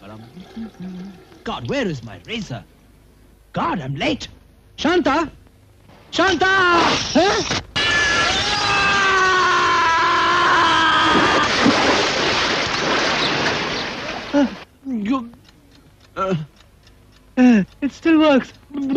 God, where is my razor? God, I'm late. Shanta! Shanta! Huh? Uh, you- uh, uh, it still works.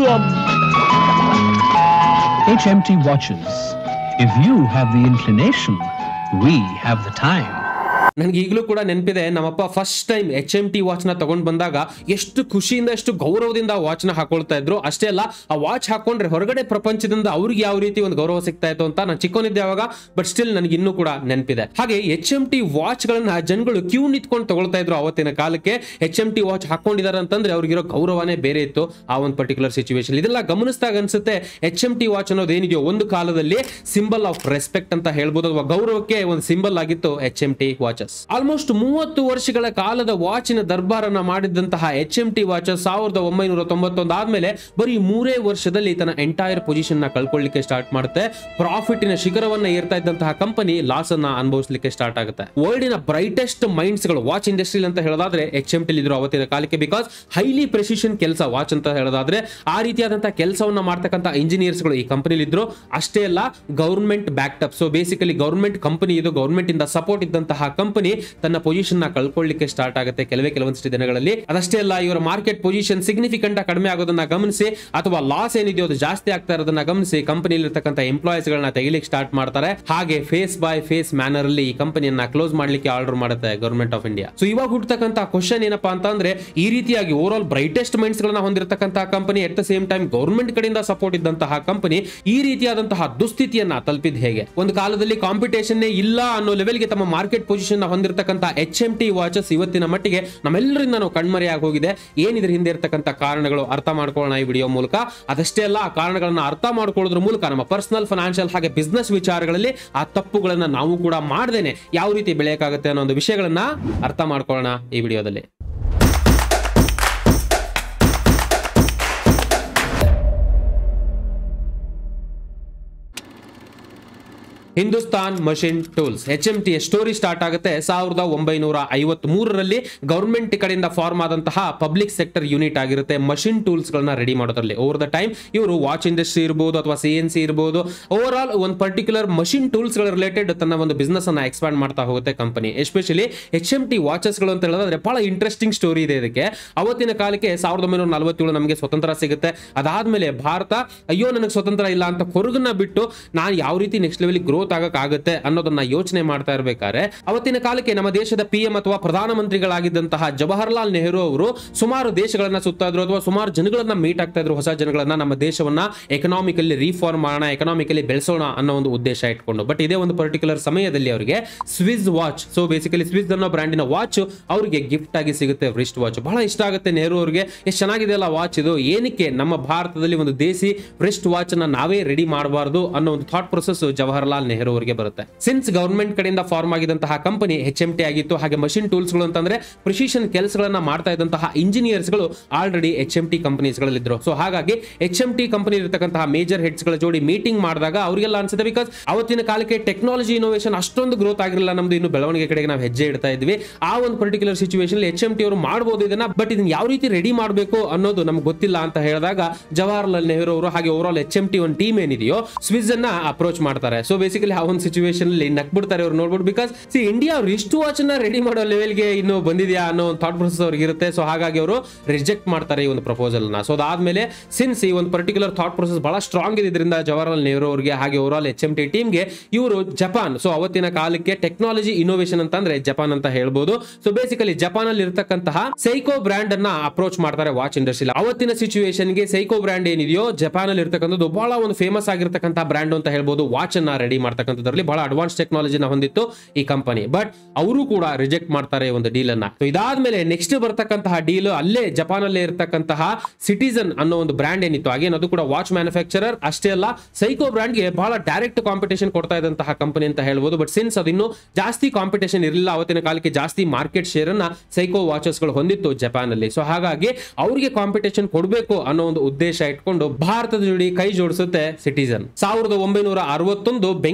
HMT watches. If you have the inclination, we have the time. ನನಗೆ ಈಗಲೂ ಕೂಡ ನೆನಪಿದೆ ನಮ್ಮಪ್ಪ first time H M T ವಾಚ್ನ ತಗೊಂಡ್ ಬಂದಾಗ ಎಷ್ಟು ಖುಷಿಯಿಂದ ಎಷ್ಟು ಗೌರವದಿಂದ ಆ ವಾಚ್ನ ಹಾಕೊಳ್ತಾ ಇದ್ರು ಅಷ್ಟೇ ಅಲ್ಲ ಆ ವಾಚ್ ಹಾಕೊಂಡ್ರೆ ಹೊರಗಡೆ ಪ್ರಪಂಚದಿಂದ ಅವ್ರಿಗೆ ಯಾವ ರೀತಿ ಒಂದು ಗೌರವ ಸಿಗ್ತಾ ಇತ್ತು ಅಂತ ನಾನು ಚಿಕ್ಕವನಿದ್ದೆ ಅವಾಗ ಬಟ್ ಸ್ಟಿಲ್ ನನಗೆ ಇನ್ನೂ ಕೂಡ ನೆನಪಿದೆ ಹಾಗೆ ಎಚ್ ಎಂ ಟಿ ವಾಚ್ಗಳನ್ನ ಜನಗಳು ಕ್ಯೂ ನಿಂತ್ಕೊಂಡು ತಗೊಳ್ತಾ ಇದ್ರು ಅವತ್ತಿನ ಕಾಲಕ್ಕೆ ಎಚ್ ಎಂ ಟಿ ವಾಚ್ ಹಾಕೊಂಡಿದ್ದಾರೆ ಅಂತಂದ್ರೆ ಅವ್ರಿಗಿರೋ ಗೌರವನೇ ಬೇರೆ ಇತ್ತು ಆ ಒಂದು ಪರ್ಟಿಕ್ಯುಲರ್ ಸಿಚುವೇಶನ್ ಇದೆಲ್ಲ ಗಮನಿಸಿದಾಗ ಅನ್ಸುತ್ತೆ ಎಚ್ ಎಂ ಟಿ ವಾಚ್ ಅನ್ನೋದು ಏನಿದೆಯೋ ಒಂದು ಕಾಲದಲ್ಲಿ ಸಿಂಬಲ್ ಆಫ್ ರೆಸ್ಪೆಕ್ಟ್ ಅಂತ ಹೇಳ್ಬೋದು ಅಥವಾ ಗೌರವಕ್ಕೆ ಒಂದು ಸಿಂಬಲ್ ಆಗಿತ್ತು H M T watches almost ಮೂವತ್ತು ವರ್ಷಗಳ ಕಾಲದ ವಾಚಿನ ದರ್ಬಾರನ್ನ ಮಾಡಿದಂತಹ ಎಚ್ ಎಂ ಟಿ ವಾಚಸ್ ಸಾವಿರದ ಒಂಬೈನೂರ ತೊಂಬತ್ತೊಂದು ಆದ್ಮೇಲೆ ಬರೀ ಮೂರೇ ವರ್ಷದಲ್ಲಿ ತನ್ನ ಎಂಟೈರ್ ಪೊಸಿಷನ್ ನ ಕಳ್ಕೊಳ್ಳಿಕ್ಕೆ ಸ್ಟಾರ್ಟ್ ಮಾಡುತ್ತೆ ಪ್ರಾಫಿಟಿನ ಶಿಖರವನ್ನ ಏರ್ತಾ ಇದ್ದಂತಹ ಕಂಪನಿ ಲಾಸ್ ಅನ್ನ ಅನುಭವಿಸಲಿಕ್ಕೆ ಸ್ಟಾರ್ಟ್ ಆಗುತ್ತೆ ವರ್ಲ್ಡಿನ ಬ್ರೈಟೆಸ್ಟ್ ಮೈಂಡ್ಸ್ ಗಳು ವಾಚ್ ಇಂಡಸ್ಟ್ರಿ ಅಂತ ಹೇಳೋದಾದ್ರೆ ಎಚ್ ಎಂ ಟಿ ಇದ್ರು ಅವತ್ತಿನ ಕಾಲಕ್ಕೆ ಬಿಕಾಸ್ ಹೈಲಿ ಪ್ರೆಸಿಷನ್ ಕೆಲಸ ವಾಚ್ ಅಂತ ಹೇಳೋದಾದ್ರೆ ಆ ರೀತಿಯಾದಂತಹ ಕೆಲಸವನ್ನ ಮಾಡ್ತಕ್ಕಂಥ ಇಂಜಿನಿಯರ್ಸ್ ಗಳು ಈ ಕಂಪನಿ ಇದ್ರು ಅಷ್ಟೇ ಅಲ್ಲ government backed up so basically government company ಇದು ಗೌರ್ಮೆಂಟ್ ಇಂದ ಸಪೋರ್ಟ್ ಇದ್ದಂತಹ ಕಂಪನಿ ತನ್ನ ಪೊಸಿಷನ್ ನ ಕಳ್ಕೊಳ್ಳಿಕ್ಕೆ ಸ್ಟಾರ್ಟ್ ಆಗುತ್ತೆ ಕೆಲವೇ ಕೆಲವೊಂದಿಷ್ಟು ದಿನಗಳಲ್ಲಿ ಅದಷ್ಟೇ ಅಲ್ಲ ಇವರ ಮಾರ್ಕೆಟ್ ಪೊಸಿಷನ್ ಸಿಗ್ನಿಫಿಕೆಂಟ್ ಕಡಿಮೆ ಆಗೋದನ್ನ ಗಮನಿಸಿ ಅಥವಾ ಲಾಸ್ ಏನಿದೆಯೋ ಅದು ಜಾಸ್ತಿ ಆಗ್ತಾ ಇರೋದನ್ನ ಗಮನಿಸಿ ಕಂಪನಿಯಲ್ಲಿ ಇರ್ತಕ್ಕಂಥ ಎಂಪ್ಲಾಯೀಸ್ ಗಳನ್ನ ತೆಗಿಲಿಕ್ಕೆ ಸ್ಟಾರ್ಟ್ ಮಾಡ್ತಾರೆ ಹಾಗೆ ಫೇಸ್ ಬೈ ಫೇಸ್ ಮ್ಯಾನರ್ ಅಲ್ಲಿ ಈ ಕಂಪನಿಯನ್ನ ಕ್ಲೋಸ್ ಮಾಡ್ಲಿಕ್ಕೆ ಆರ್ಡರ್ ಮಾಡುತ್ತೆ ಗೌರ್ಮೆಂಟ್ ಆಫ್ ಇಂಡಿಯಾ ಸೊ ಇವಾಗ ಹುಟ್ಟತಕ್ಕಂಥ ಕ್ವಶನ್ ಏನಪ್ಪಾ ಅಂತಂದ್ರೆ ಈ ರೀತಿಯಾಗಿ ಓವರ್ ಆಲ್ ಬ್ರೈಟೆಸ್ಟ್ ಮೈಂಡ್ಸ್ ಗಳನ್ನ ಹೊಂದಿರತಕ್ಕಂತಹ company at the same time government ಕಡೆಯಿಂದ ಸಪೋರ್ಟ್ ಇದ್ದಂತಹ ಕಂಪನಿ ಈ ರೀತಿಯಾದಂತಹ ದುಸ್ಥಿತಿಯನ್ನ ತಲುಪಿದ ಹೇಗೆ ಒಂದು ಕಾಲದಲ್ಲಿ ಕಾಂಪಿಟೇಷನ್ ಇಲ್ಲ ಅನ್ನೋ ಲೆವೆಲ್ಗೆ ತಮ್ಮ ಮಾರ್ಕೆಟ್ ಪೊಸಿಷನ್ ಹೊಂದಿರತಕ್ಕಂಥ ಎಚ್ ಎಂ ಟಿ ವಾಚಸ್ ಇವತ್ತಿನ ಮಟ್ಟಿಗೆ ನಮ್ಮೆಲ್ಲರಿಂದ ನಾವು ಕಣ್ಮರೆಯಾಗಿ ಹೋಗಿದೆ ಏನಿದ್ರ ಹಿಂದೆ ಇರತಕ್ಕಂಥ ಕಾರಣಗಳು ಅರ್ಥ ಮಾಡ್ಕೊಳ್ಳೋಣ ಈ ವಿಡಿಯೋ ಮೂಲಕ ಅದಷ್ಟೇ ಅಲ್ಲ ಆ ಕಾರಣಗಳನ್ನ ಅರ್ಥ ಮಾಡ್ಕೊಳ್ಳೋದ್ರ ಮೂಲಕ ನಮ್ಮ ಪರ್ಸನಲ್ ಫೈನಾನ್ಷಿಯಲ್ ಹಾಗೆ ಬಿಸ್ನೆಸ್ ವಿಚಾರಗಳಲ್ಲಿ ಆ ತಪ್ಪುಗಳನ್ನ ನಾವು ಕೂಡ ಮಾಡ್ದೇನೆ ಯಾವ ರೀತಿ ಬೆಳೆಯಕ್ಕಾಗುತ್ತೆ ಅನ್ನೋ ಒಂದು ವಿಷಯಗಳನ್ನ ಅರ್ಥ ಮಾಡ್ಕೊಳ್ಳೋಣ ಈ ವಿಡಿಯೋದಲ್ಲಿ Hindustan machine tools H M T story start ಆಗುತ್ತೆ ಸಾವಿರದ ಒಂಬೈನೂರ ಐವತ್ ಮೂರರಲ್ಲಿ ಗೌರ್ಮೆಂಟ್ ಕಡೆಯಿಂದ ಫಾರ್ಮ್ ಆದಂತಹ ಪಬ್ಲಿಕ್ ಸೆಕ್ಟರ್ ಯೂನಿಟ್ ಆಗಿರುತ್ತೆ ಮಷಿನ್ ಟೂಲ್ಸ್ ಗಳನ್ನ ರೆಡಿ ಮಾಡೋದ್ರಲ್ಲಿ ಓವರ್ ದ ಟೈಮ್ ಇವರು ವಾಚ್ ಇಂಡಸ್ಟ್ರಿ ಇರ್ಬೋದು ಅಥವಾ ಸಿ ಎನ್ ಸಿ ಇರ್ಬೋದು ಓವರ್ ಆಲ್ ಒಂದು ಪರ್ಟಿಕ್ಯುಲರ್ ಮಷಿನ್ ಟೂಲ್ಸ್ ಗಳ ರಿಲೇಟೆಡ್ ತನ್ನ ಒಂದು ಬಿಸ್ನೆಸ್ ಅನ್ನ ಎಕ್ಸ್ಪಾಂಡ್ ಮಾಡ್ತಾ ಹೋಗುತ್ತೆ company especially H M T watches ಗಳು ಅಂತ ಹೇಳಿದ್ರೆ ಬಹಳ ಇಂಟ್ರೆಸ್ಟಿಂಗ್ ಸ್ಟೋರಿ ಇದೆ ಇದಕ್ಕೆ ಅವತ್ತಿನ ಕಾಲಕ್ಕೆ ಸಾವಿರದ ಒಂಬೈನೂರ ನಲವತ್ತೇಳು ನಮಗೆ ಸ್ವತಂತ್ರ ಸಿಗುತ್ತೆ ಅದಾದ್ಮೇಲೆ ಭಾರತ ಅಯ್ಯೋ ನನಗೆ ಸ್ವತಂತ್ರ ಇಲ್ಲ ಅಂತ ಕೊರಗನ್ನ ಬಿಟ್ಟು ನಾನು ಯಾವ ರೀತಿ ನೆಕ್ಸ್ಟ್ ಲೆವೆಲ್ ಗ್ರೋತ್ ಆಗಕ್ಕಾಗುತ್ತೆ ಅನ್ನೋದನ್ನ ಯೋಚನೆ ಮಾಡ್ತಾ ಇರ್ಬೇಕಾದ್ರೆ ಅವತ್ತಿನ ಕಾಲಕ್ಕೆ ನಮ್ಮ ದೇಶದ ಪಿ ಎಂ ಅಥವಾ ಪ್ರಧಾನಮಂತ್ರಿಗಳಾಗಿದ್ದಂತಹ ಜವಾಹರ್ಲಾಲ್ ನೆಹರು ಅವರು ಸುಮಾರು ದೇಶಗಳನ್ನ ಸುತ್ತಾ ಇದ್ರು ಅಥವಾ ಸುಮಾರು ಜನಗಳನ್ನ ಮೀಟ್ ಆಗ್ತಾ ಇದ್ರು ಹೊಸ ಜನಗಳನ್ನ ನಮ್ಮ ದೇಶವನ್ನ ಎಕನಾಮಿಕಲಿ ರೀಫಾರ್ಮ್ ಮಾಡೋಣ ಎಕನಾಮಿಕಲಿ ಬೆಳೆಸೋಣ ಅನ್ನೋ ಒಂದು ಉದ್ದೇಶ ಇಟ್ಕೊಂಡು ಬಟ್ ಇದೇ ಒಂದು ಪರ್ಟಿಕ್ಯುಲರ್ ಸಮಯದಲ್ಲಿ ಅವರಿಗೆ Swiss watch so basically Swiss ಅನ್ನೋ ಬ್ರ್ಯಾಂಡಿನ ವಾಚ್ ಅವರಿಗೆ ಗಿಫ್ಟ್ ಆಗಿ ಸಿಗುತ್ತೆ ರಿಸ್ಟ್ ವಾಚ್ ಬಹಳ ಇಷ್ಟ ಆಗುತ್ತೆ ನೆಹರು ಅವರಿಗೆ ಎಷ್ಟು ಚೆನ್ನಾಗಿದೆ ಅಲ್ಲ ವಾಚ್ ಇದು ಏನಕ್ಕೆ ನಮ್ಮ ಭಾರತದಲ್ಲಿ ಒಂದು ದೇಸಿ ರಿಸ್ಟ್ ವಾಚ್ ಅನ್ನ ನಾವೇ ರೆಡಿ ಮಾಡಬಾರದು ಅನ್ನೋ ಒಂದು ಥಾಟ್ ಪ್ರೊಸೆಸ್ ಜವಾಹರ್ಲಾಲ್ ನೆಹರು ಅವರಿಗೆ ಬರುತ್ತೆ ಸಿನ್ಸ್ ಗವರ್ಮೆಂಟ್ ಕಡೆಯಿಂದ ಫಾರ್ಮ್ ಆಗಿದ್ದಂತಹ ಕಂಪನಿ ಎಚ್ ಎಂ ಟಿ ಆಗಿತ್ತು ಹಾಗೆ ಮಷಿನ್ ಟೂಲ್ಸ್ ಗಳು ಅಂತಂದ್ರೆ ಪ್ರಿಸಿಷನ್ ಕೆಲಸಗಳನ್ನ ಮಾಡ್ತಾ ಇದ್ದಂತಹ ಇಂಜಿನಿಯರ್ಸ್ ಗಳು already H M T companies ಗಳಲ್ಲಿದ್ರು ಸೊ ಹಾಗಾಗಿ ಎಚ್ ಎಂ ಟಿ ಕಂಪನಿ ಇರತಕ್ಕಂತಹ ಮೇಜರ್ ಹೆಡ್ಸ್ ಗಳ ಜೋಡಿ ಮೀಟಿಂಗ್ ಮಾಡಿದಾಗ ಅವರಿಗೆಲ್ಲ ಅನ್ಸುತ್ತೆ ಬಿಕಾಸ್ ಅವತ್ತಿನ ಕಾಲಕ್ಕೆ ಟೆಕ್ನಾಲಜಿ ಇನೋವೇಷನ್ ಅಷ್ಟೊಂದು ಗ್ರೋತ್ ಆಗಿರಲಿಲ್ಲ ನಮ್ದು ಇನ್ನು ಬೆಳವಣಿಗೆ ಕಡೆಗೆ ನಾವು ಹೆಜ್ಜೆ ಇಡ್ತಾ ಇದ್ವಿ ಆ ಒಂದು particular situation H M T ಅವರು ಮಾಡಬಹುದು ಇದನ್ನ ಬಟ್ ಇದನ್ನ ಯಾವ ರೀತಿ ರೆಡಿ ಮಾಡಬೇಕು ಅನ್ನೋದು ನಮ್ಗೆ ಗೊತ್ತಿಲ್ಲ ಅಂತ ಹೇಳಿದಾಗ ಜವಾಹರ್ಲಾಲ್ ನೆಹರು ಅವರು ಹಾಗೆ over all H M T ಒಂದು ಟೀಮ್ ಏನಿದೆಯೋ ಸ್ವಿಸ್ ಅನ್ನ ಅಪ್ರೋಚ್ ಮಾಡ್ತಾರೆ ಸೊ ಬೇಸಿಕಲಿ ಆ ಒಂದು ಸಿಚುವೇಶನ್ ಅಲ್ಲಿ ನಕ್ಬಿಡ್ತಾರೆ ಅವ್ರು ನೋಡ್ಬಿಟ್ಟು ಬಿಕಾಸ್ ಸಿ ಇಂಡಿಯಾ ಅವ್ರು ಇಷ್ಟು ವಾಚ್ ನ ರೆಡಿ ಮಾಡೋ ಲೆವೆಲ್ಗೆ ಇನ್ನು ಬಂದಿದ್ಯಾ ಅನ್ನೋ ಒಂದು ಥಾಟ್ ಪ್ರೊಸೆಸ್ ಅವ್ರಿಗೆ ಇರುತ್ತೆ ಸೊ ಹಾಗಾಗಿ ಅವರು ರಿಜೆಕ್ಟ್ ಮಾಡ್ತಾರೆ ಈ ಒಂದು ಪ್ರಪೋಸಲ್ ನ ಸೊ ಅದಾದ್ಮೇಲೆ ಸಿನ್ಸ್ ಈ ಒಂದು ಪರ್ಟಿಕ್ಯುಲರ್ ಥಾಟ್ ಪ್ರೊಸೆಸ್ ಬಹಳ ಸ್ಟ್ರಾಂಗ್ ಇದರಿಂದ ಜವಾಹರ್ಲಾಲ್ ನೆಹರು ಅವರಿಗೆ ಹಾಗೆ over all H M T ಟೀಮ್ಗೆ ಇವರು ಜಪಾನ್ ಸೊ ಅವತ್ತಿನ ಕಾಲಕ್ಕೆ ಟೆಕ್ನಾಲಜಿ ಇನೋವೇಷನ್ ಅಂತಂದ್ರೆ ಜಪಾನ್ ಅಂತ ಹೇಳ್ಬೋದು ಸೊ ಬೇಸಿಕಲಿ ಜಪಾನ್ ಅಲ್ಲಿ ಇರತಕ್ಕಂತಹ ಸೈಕೋ ಬ್ರ್ಯಾಂಡ್ ಅನ್ನ ಅಪ್ರೋಚ್ ಮಾಡ್ತಾರೆ ವಾಚ್ ಇಂಡಸ್ಟ್ರಿ ಅವತ್ತಿನ ಸಿಚುವೇಶನ್ ಗೆ ಸೈಕೋ ಬ್ರ್ಯಾಂಡ್ ಏನಿದೆಯೋ ಜಪಾನ್ ಅಲ್ಲಿ ಇರ್ತಕ್ಕಂಥದ್ದು ಬಹಳ ಒಂದು ಫೇಮಸ್ ಆಗಿರ್ತಕ್ಕಂತಹ ಬ್ರ್ಯಾಂಡ್ ಅಂತ ಹೇಳ್ಬೋದು ವಾಚ್ ಅನ್ನ ರೆಡಿ ಮಾಡ್ತಕ್ಕಂಥದ್ರಲ್ಲಿ ಬಹಳ ಅಡ್ವಾನ್ಸ್ ಟೆಕ್ನಾಲಜಿನ ಹೊಂದಿತ್ತು ಈ ಕಂಪನಿ ಬಟ್ ಅವರು ಕೂಡ ರಿಜೆಕ್ಟ್ ಮಾಡ್ತಾರೆ ಈ ಒಂದು ಡೀಲ್ ಅನ್ನ So ಇದಾದ್ಮೇಲೆ ನೆಕ್ಸ್ಟ್ ಬರ್ತಕ್ಕಂತಹ ಡೀಲ್ ಅಲ್ಲೇ ಜಪಾನ್ ಅಲ್ಲೇ ಇರತಕ್ಕಂತಹ ಸಿಟಿಸನ್ ಅನ್ನೋ ಒಂದು ಬ್ರ್ಯಾಂಡ್ ಏನಿತ್ತು ಹಾಗೇನು ಅದು ಕೂಡ ವಾಚ್ ಮ್ಯಾನುಫ್ಯಾಕ್ಚರರ್ ಅಷ್ಟೇ ಅಲ್ಲ ಸೈಕೋ ಬ್ರ್ಯಾಂಡ್ಗೆ ಬಹಳ ಡೈರೆಕ್ಟ್ ಕಾಂಪಿಟೇಷನ್ ಕೊಡ್ತಾ ಇದ್ದಂತಹ ಕಂಪನಿ ಅಂತ ಹೇಳ್ಬೋದು ಬಟ್ ಸಿನ್ಸ್ ಅದಿನ್ನು ಜಾಸ್ತಿ ಕಾಂಪಿಟೇಷನ್ ಇರಲಿಲ್ಲ ಅವತ್ತಿನ ಕಾಲಕ್ಕೆ ಜಾಸ್ತಿ ಮಾರ್ಕೆಟ್ ಶೇರ್ ಅನ್ನ ಸೈಕೋ ವಾಚಸ್ ಗಳು ಹೊಂದಿತ್ತು ಜಪಾನ್ ಅಲ್ಲಿ ಸೊ ಹಾಗಾಗಿ ಅವರಿಗೆ ಕಾಂಪಿಟೇಷನ್ ಕೊಡಬೇಕು ಅನ್ನೋ ಒಂದು ಉದ್ದೇಶ ಇಟ್ಕೊಂಡು ಭಾರತದ ಜೋಡಿ ಕೈ ಜೋಡಿಸುತ್ತೆ ಸಿಟಿಸನ್ ಸಾವಿರದ ಒಂಬೈನೂರ ಅರವತ್ತೊಂದು